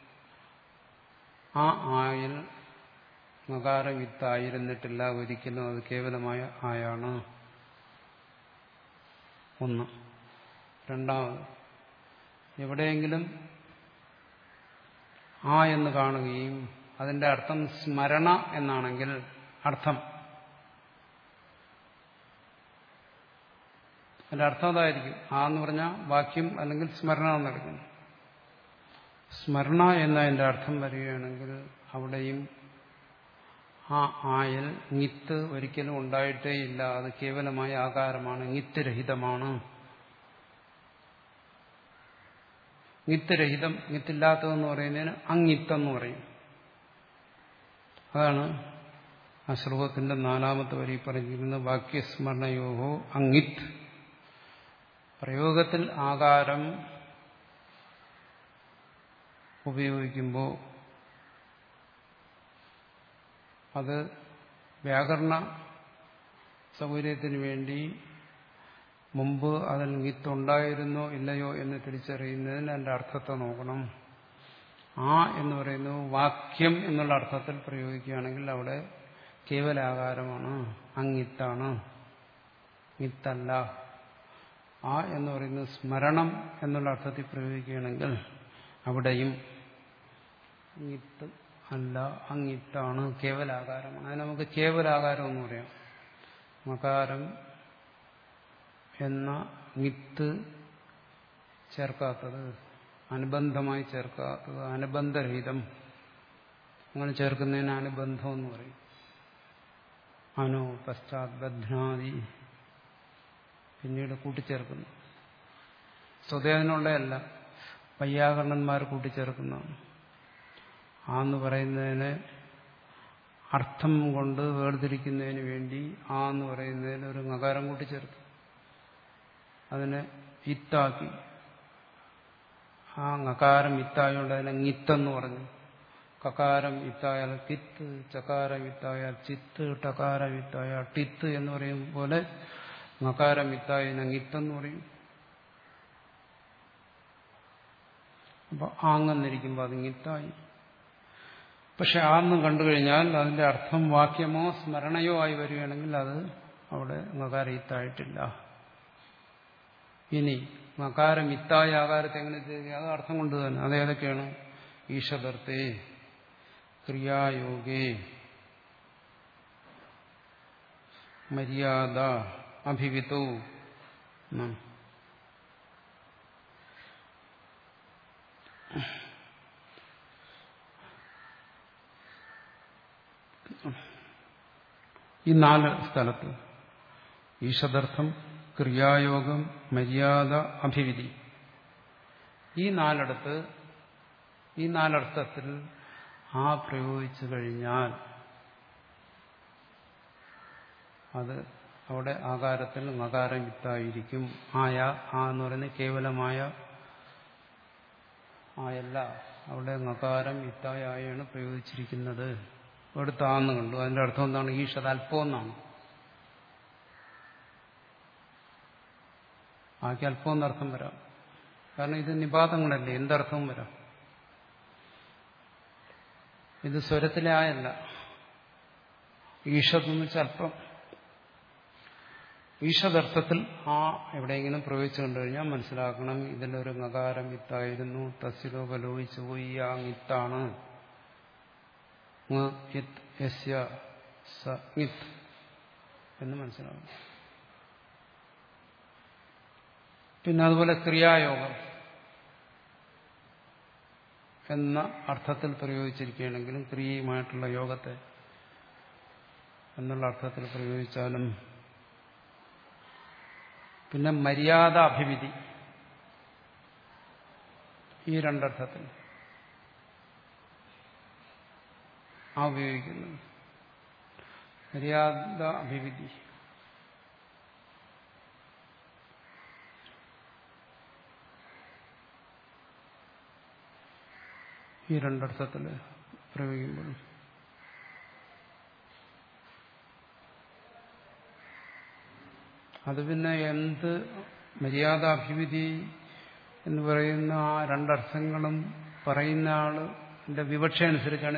ആ ആയിൽ നകാരം വിത്തായിരുന്നിട്ടില്ല ഒരിക്കലും അത് കേവലമായ ആയാണ് ഒന്ന് രണ്ടാമത് എവിടെയെങ്കിലും ആ എന്ന് കാണുകയും അതിന്റെ അർത്ഥം സ്മരണ എന്നാണെങ്കിൽ അർത്ഥം അതിന്റെ അർത്ഥം അതായിരിക്കും ആ എന്ന് പറഞ്ഞാൽ വാക്യം അല്ലെങ്കിൽ സ്മരണ എന്നെടുക്കുന്നു സ്മരണ എന്നതിന്റെ അർത്ഥം വരികയാണെങ്കിൽ അവിടെയും ആ ആയൽങ്ങിത്ത് ഒരിക്കലും ഉണ്ടായിട്ടേ ഇല്ല അത് കേവലമായ ആകാരമാണ്ങ്ങിത്ത് രഹിതമാണ്ങ്ങിത്ത് രഹിതംങ്ങിത്തില്ലാത്തതെന്ന് പറയുന്നതിന് അങ്ങിത്തെന്ന് പറയും അതാണ് ആ ശ്ലോകത്തിന്റെ നാലാമത്തെ വരി പറഞ്ഞിരിക്കുന്നത് വാക്യസ്മരണയോഹോ അങ്ങിത്ത് പ്രയോഗത്തിൽ ആകാരം ഉപയോഗിക്കുമ്പോൾ അത് വ്യാകരണ സൗകര്യത്തിന് വേണ്ടി മുമ്പ് അതിൽ ഗിത്തുണ്ടായിരുന്നോ ഇല്ലയോ എന്ന് തിരിച്ചറിയുന്നതിന് അതിന്റെ അർത്ഥത്തെ നോക്കണം ആ എന്ന് പറയുന്നത് വാക്യം എന്നുള്ള അർത്ഥത്തിൽ പ്രയോഗിക്കുകയാണെങ്കിൽ അവിടെ കേവലാകാരമാണ് അങ്ങിത്താണ് ഗിത്തല്ല ആ എന്ന് പറയുന്നത് സ്മരണം എന്നുള്ള അർത്ഥത്തിൽ പ്രയോഗിക്കുകയാണെങ്കിൽ അവിടെയും ഗിത്ത് അല്ല അങ്ങിത്താണ് കേവലാകാരമാണ് അതിന് നമുക്ക് കേവലാകാരം എന്ന് പറയാം മകാരം എന്ന മിത്ത് ചേർക്കാത്തത് അനുബന്ധമായി ചേർക്കാത്തത് അനുബന്ധരഹിതം അങ്ങനെ ചേർക്കുന്നതിന് അനുബന്ധം എന്ന് പറയും അനു പശ്ചാത് ബധ്നാദി പിന്നീട് കൂട്ടിച്ചേർക്കുന്നു സ്വദേവനുള്ളതല്ല വയ്യാകരണന്മാർ കൂട്ടിച്ചേർക്കുന്നതാണ് ആ എന്ന് പറയുന്നതിന് അർത്ഥം കൊണ്ട് വേർതിരിക്കുന്നതിന് വേണ്ടി ആ എന്ന് പറയുന്നതിന് ഒരു നകാരം കൂട്ടിച്ചേർത്തു അതിനെ ഇത്താക്കി ആ നകാരം ഇത്തായോണ്ട് അതിനെങ്ങിത്തെന്ന് പറഞ്ഞു കകാരം ഇത്തായാൽ കിത്ത് ചകാരം ഇത്തായാൽ ചിത്ത് ടകാരം ഇത്തായാൽ ടിത്ത് എന്ന് പറയും പോലെ നകാരം ഇത്തായതിനെങ്ങിത്തെന്ന് പറയും അപ്പൊ ആങ്ങെന്നിരിക്കുമ്പോൾ അത്ങ്ങിത്തായി പക്ഷെ ആന്ന് കണ്ടു കഴിഞ്ഞാൽ അതിന്റെ അർത്ഥം വാക്യമോ സ്മരണയോ ആയി വരികയാണെങ്കിൽ അത് അവിടെ നകാരയിത്തായിട്ടില്ല ഇനി മകാരം ഇത്തായ ആകാരത്തെ എങ്ങനെ ചെയ്യുക അത് അർത്ഥം കൊണ്ട് തന്നെ അതേതൊക്കെയാണ് ഈശദർത്തെ ക്രിയായോഗേ മര്യാദ അഭിവിതോ ഈ നാല് സ്ഥലത്ത് ഈശദർത്ഥം ക്രിയായോഗം മര്യാദ അഭിവിധി ഈ നാലിടത്ത് ഈ നാലർത്ഥത്തിൽ ആ പ്രയോഗിച്ചു കഴിഞ്ഞാൽ അത് അവിടെ ആകാരത്തിൽ നകാരം വിത്തായിരിക്കും ആയ ആ എന്ന് പറയുന്നത് കേവലമായ ആയല്ല അവിടെ നകാരം വിത്തായാണ് പ്രയോഗിച്ചിരിക്കുന്നത് അവിടെ താന്ന് കണ്ടു അതിന്റെ അർത്ഥം എന്താണ് ഈഷത് അല്പം എന്നാണ് ആക്കി അല്പം എന്നർത്ഥം വരാം കാരണം ഇത് നിപാതങ്ങളല്ലേ എന്തർത്ഥവും വരാം ഇത് സ്വരത്തിലെ ആയല്ല ഈഷത് എന്ന് വെച്ചാൽ അല്പം ഈഷദർത്ഥത്തിൽ ആ എവിടെയെങ്കിലും പ്രയോഗിച്ചു കണ്ടു കഴിഞ്ഞാൽ മനസ്സിലാക്കണം ഇതിലൊരു നകാരം വിത്തായിരുന്നു തസ്സിലോ കലോപിച്ചു പോയി ആ മിത്താണ് എന്ന് മനസ്സിലാവും പിന്നെ അതുപോലെ ക്രിയായോഗം എന്ന അർത്ഥത്തിൽ പ്രയോഗിച്ചിരിക്കുകയാണെങ്കിലും ക്രിയയുമായിട്ടുള്ള യോഗത്തെ എന്നുള്ള അർത്ഥത്തിൽ പ്രയോഗിച്ചാലും പിന്നെ മര്യാദ അഭിവിധി ഈ രണ്ടർത്ഥത്തിൽ ആ ഉപയോഗിക്കുന്നത് മര്യാദ അഭിവിധി ഈ രണ്ടർത്ഥത്തിൽ പ്രയോഗിക്കുമ്പോൾ അത് പിന്നെ എന്ത് മര്യാദാഭിവിധി എന്ന് പറയുന്ന ആ രണ്ടർത്ഥങ്ങളും പറയുന്ന ആളിന്റെ വിവക്ഷ അനുസരിച്ചാണ്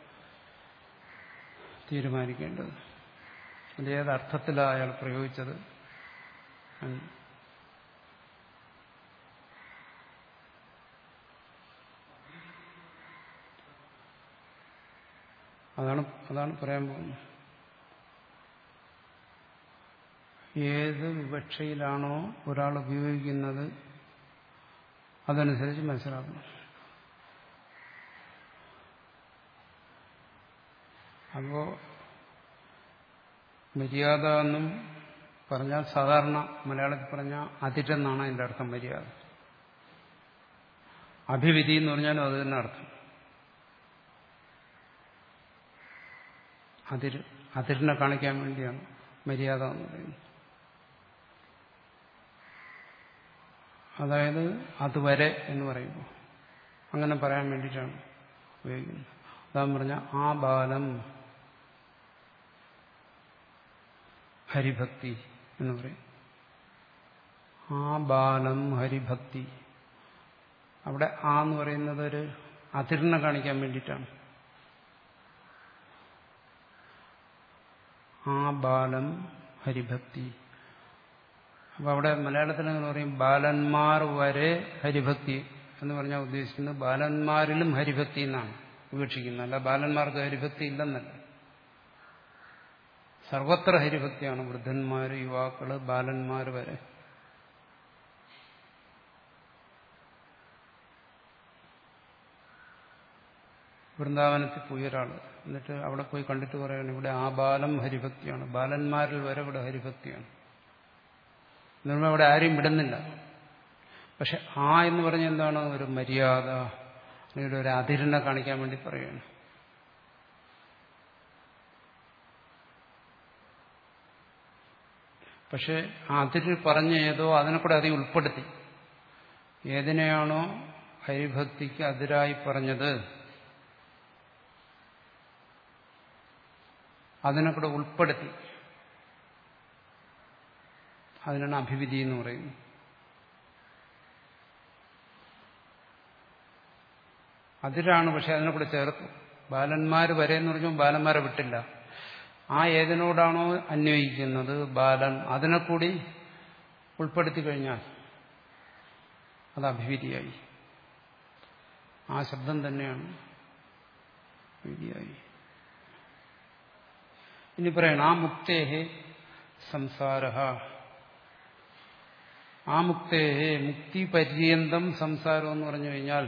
തീരുമാനിക്കേണ്ടത് അത് ഏത് അർത്ഥത്തിലാണ് അയാൾ പ്രയോഗിച്ചത് എന്ന്. അതാണ് അതാണ് പറയാൻ പോകുന്നത് ഏത് വിവക്ഷയിലാണോ ഒരാൾ ഉപയോഗിക്കുന്നത് അതനുസരിച്ച് മനസ്സിലാക്കണം അപ്പോ മര്യാദ എന്നും പറഞ്ഞാൽ സാധാരണ മലയാളത്തിൽ പറഞ്ഞാൽ അതിരെന്നാണ് അതിന്റെ അർത്ഥം മര്യാദ അഭിവിധി എന്ന് പറഞ്ഞാലും അത് തന്നെ അർത്ഥം അതിര് അതിരിനെ കാണിക്കാൻ വേണ്ടിയാണ് മര്യാദ എന്ന് പറയുന്നത് അതായത് അതുവരെ എന്ന് പറയുമ്പോൾ അങ്ങനെ പറയാൻ വേണ്ടിയിട്ടാണ് ഉപയോഗിക്കുന്നത് അതാന്ന് പറഞ്ഞാൽ ആ ബാലം ഹരിഭക്തി എന്ന് പറയും ആ ബാലം ഹരിഭക്തി അവിടെ ആ എന്ന് പറയുന്നത് ഒരു അതിരിനെ കാണിക്കാൻ വേണ്ടിയിട്ടാണ് ആ ബാലം ഹരിഭക്തി അപ്പൊ അവിടെ മലയാളത്തിൽ എന്ന് പറയും ബാലന്മാർ വരെ ഹരിഭക്തി എന്ന് പറഞ്ഞാൽ ഉദ്ദേശിക്കുന്നത് ബാലന്മാരിലും ഹരിഭക്തി എന്നാണ് വിവക്ഷിക്കുന്നത് അല്ല ബാലന്മാർക്ക് ഹരിഭക്തി ഇല്ലെന്നല്ല സർവത്ര ഹരിഭക്തിയാണ് വൃദ്ധന്മാര് യുവാക്കള് ബാലന്മാർ വരെ വൃന്ദാവനത്തിൽ പോയി ഒരാൾ എന്നിട്ട് അവിടെ പോയി കണ്ടിട്ട് പറയാണ് ഇവിടെ ആ ബാലം ഹരിഭക്തിയാണ് ബാലന്മാരിൽ വരെ ഇവിടെ ഹരിഭക്തിയാണ് നമ്മൾ അവിടെ ആരെയും വിടുന്നില്ല പക്ഷെ ആ എന്ന് പറഞ്ഞ എന്താണ് ഒരു മര്യാദ അല്ലെങ്കിൽ ഒരു അതിരിനെ കാണിക്കാൻ വേണ്ടി പറയുകയാണ് പക്ഷെ ആ അതിര് പറഞ്ഞ ഏതോ അതിനെ കൂടെ അതിൽ ഉൾപ്പെടുത്തി ഏതിനെയാണോ ഹരിഭക്തിക്ക് അതിരായി പറഞ്ഞത് അതിനെ കൂടെ ഉൾപ്പെടുത്തി അതിനാണ് അഭിവിധി എന്ന് പറയുന്നത് അതിരാണ് പക്ഷെ അതിനെ കൂടെ ചേർത്തു ബാലന്മാർ വരെ എന്ന് പറഞ്ഞാൽ ബാലന്മാരെ വിട്ടില്ല ആ ഏതിനോടാണോ അന്വയിക്കുന്നത് ബാലൻ അതിനെ കൂടി ഉൾപ്പെടുത്തി കഴിഞ്ഞാൽ അത് അഭിവിധിയായി ആ ശബ്ദം തന്നെയാണ് വിധിയായി ഇനി പറയണം ആ മുക്തേഹേ സംസാര ആ മുക്തേഹേ മുക്തി പര്യന്തം സംസാരം എന്ന് പറഞ്ഞു കഴിഞ്ഞാൽ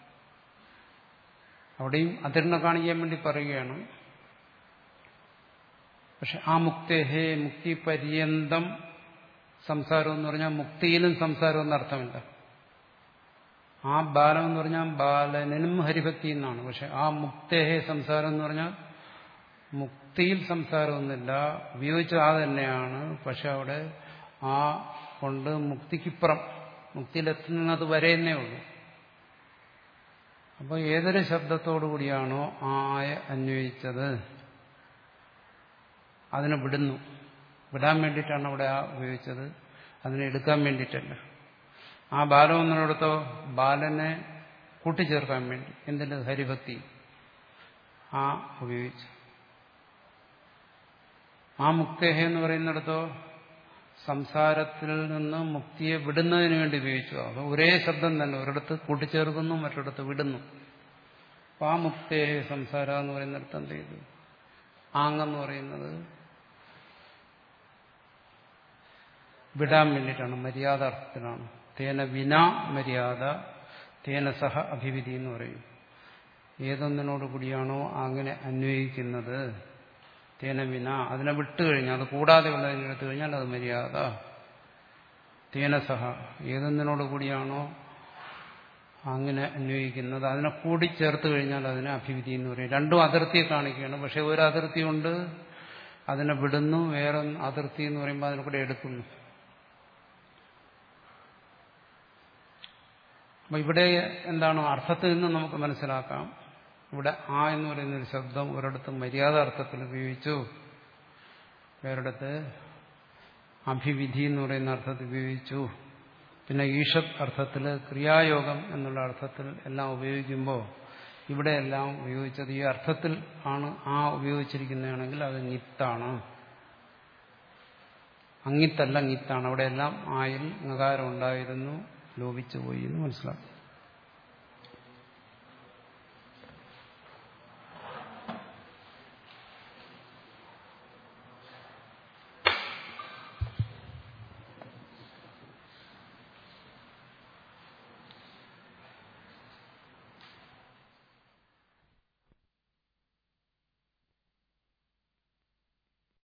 അവിടെയും അതിർണ കാണിക്കാൻ വേണ്ടി പറയുകയാണ് പക്ഷെ ആ മുക്തേഹേ മുക്തി പര്യന്തം സംസാരം എന്ന് പറഞ്ഞാൽ മുക്തിയിലും സംസാരം എന്നർത്ഥമില്ല ആ ബാലം എന്ന് പറഞ്ഞാൽ ബാലനും ഹരിഭക്തി എന്നാണ് പക്ഷെ ആ മുക്തേഹേ സംസാരം എന്ന് പറഞ്ഞാൽ മുക്തിയിൽ സംസാരമൊന്നുമില്ല ഉപയോഗിച്ചത് ആ തന്നെയാണ് പക്ഷെ അവിടെ ആ കൊണ്ട് മുക്തിക്കിപ്പുറം മുക്തിയിലെത്തുന്നത് വരെ എന്നേ ഉള്ളൂ അപ്പോൾ ഏതൊരു ശബ്ദത്തോടുകൂടിയാണോ ആയ അന്വയിച്ചത് അതിനെ വിടുന്നു വിടാൻ വേണ്ടിയിട്ടാണ് അവിടെ ആ ഉപയോഗിച്ചത് അതിനെ എടുക്കാൻ വേണ്ടിയിട്ടല്ല ആ ബാലം എന്നിടത്തോ ബാലനെ കൂട്ടിച്ചേർക്കാൻ വേണ്ടി എന്തിന്റെ ഹരിഭക്തി ആ ഉപയോഗിച്ചു ആ മുക്തേഹ എന്ന് പറയുന്നിടത്തോ സംസാരത്തിൽ നിന്ന് മുക്തിയെ വിടുന്നതിന് വേണ്ടി ഉപയോഗിച്ചു അത് ഒരേ ശബ്ദം തന്നെ ഒരിടത്ത് കൂട്ടിച്ചേർക്കുന്നു മറ്റൊരിടത്ത് വിടുന്നു അപ്പൊ ആ മുക്തേഹ സംസാര എന്ന് പറയുന്നിടത്ത് എന്ത് ചെയ്തു ആങ്ങെന്ന് പറയുന്നത് വിടാൻ വേണ്ടിയിട്ടാണ് മര്യാദാർത്ഥത്തിലാണ് തേന വിനാ മര്യാദ തേന സഹ അഭിവിധി എന്ന് പറയും ഏതൊന്നിനോട് കൂടിയാണോ അങ്ങനെ അന്വയിക്കുന്നത് തേന വിന അതിനെ വിട്ടുകഴിഞ്ഞാൽ അത് കൂടാതെ ഉള്ളതിനെ എടുത്തു കഴിഞ്ഞാൽ അത് മര്യാദ തേന സഹ ഏതൊന്നിനോട് കൂടിയാണോ അങ്ങനെ അന്വയിക്കുന്നത് അതിനെ കൂടി ചേർത്ത് കഴിഞ്ഞാൽ അതിനെ അഭിവിധി എന്ന് പറയും രണ്ടും അതിർത്തിയെ കാണിക്കുകയാണ് പക്ഷെ ഒരു അതിർത്തി കൊണ്ട് അതിനെ വിടുന്നു വേറെ അതിർത്തി എന്ന് പറയുമ്പോൾ അതിനെ കൂടെ എടുക്കുന്നു അപ്പൊ ഇവിടെ എന്താണ് അർത്ഥത്തിൽ നിന്ന് നമുക്ക് മനസ്സിലാക്കാം ഇവിടെ ആ എന്ന് പറയുന്ന ഒരു ശബ്ദം ഒരിടത്ത് മര്യാദ അർത്ഥത്തിൽ ഉപയോഗിച്ചു വേറിടത്ത് അഭിവിധി എന്ന് പറയുന്ന അർത്ഥത്തിൽ ഉപയോഗിച്ചു പിന്നെ ഈഷത് അർത്ഥത്തിൽ ക്രിയായോഗം എന്നുള്ള അർത്ഥത്തിൽ എല്ലാം ഉപയോഗിക്കുമ്പോൾ ഇവിടെ എല്ലാം ഉപയോഗിച്ചത് ഈ അർത്ഥത്തിൽ ആണ് ആ ഉപയോഗിച്ചിരിക്കുന്നതാണെങ്കിൽ അത് നിത്താണ് അങ്ങിത്തല്ല നിത്താണ് അവിടെ എല്ലാം ആയിൽ നകാരം ഉണ്ടായിരുന്നു ലോപിച്ചു പോയി എന്ന് മനസ്സിലാക്കും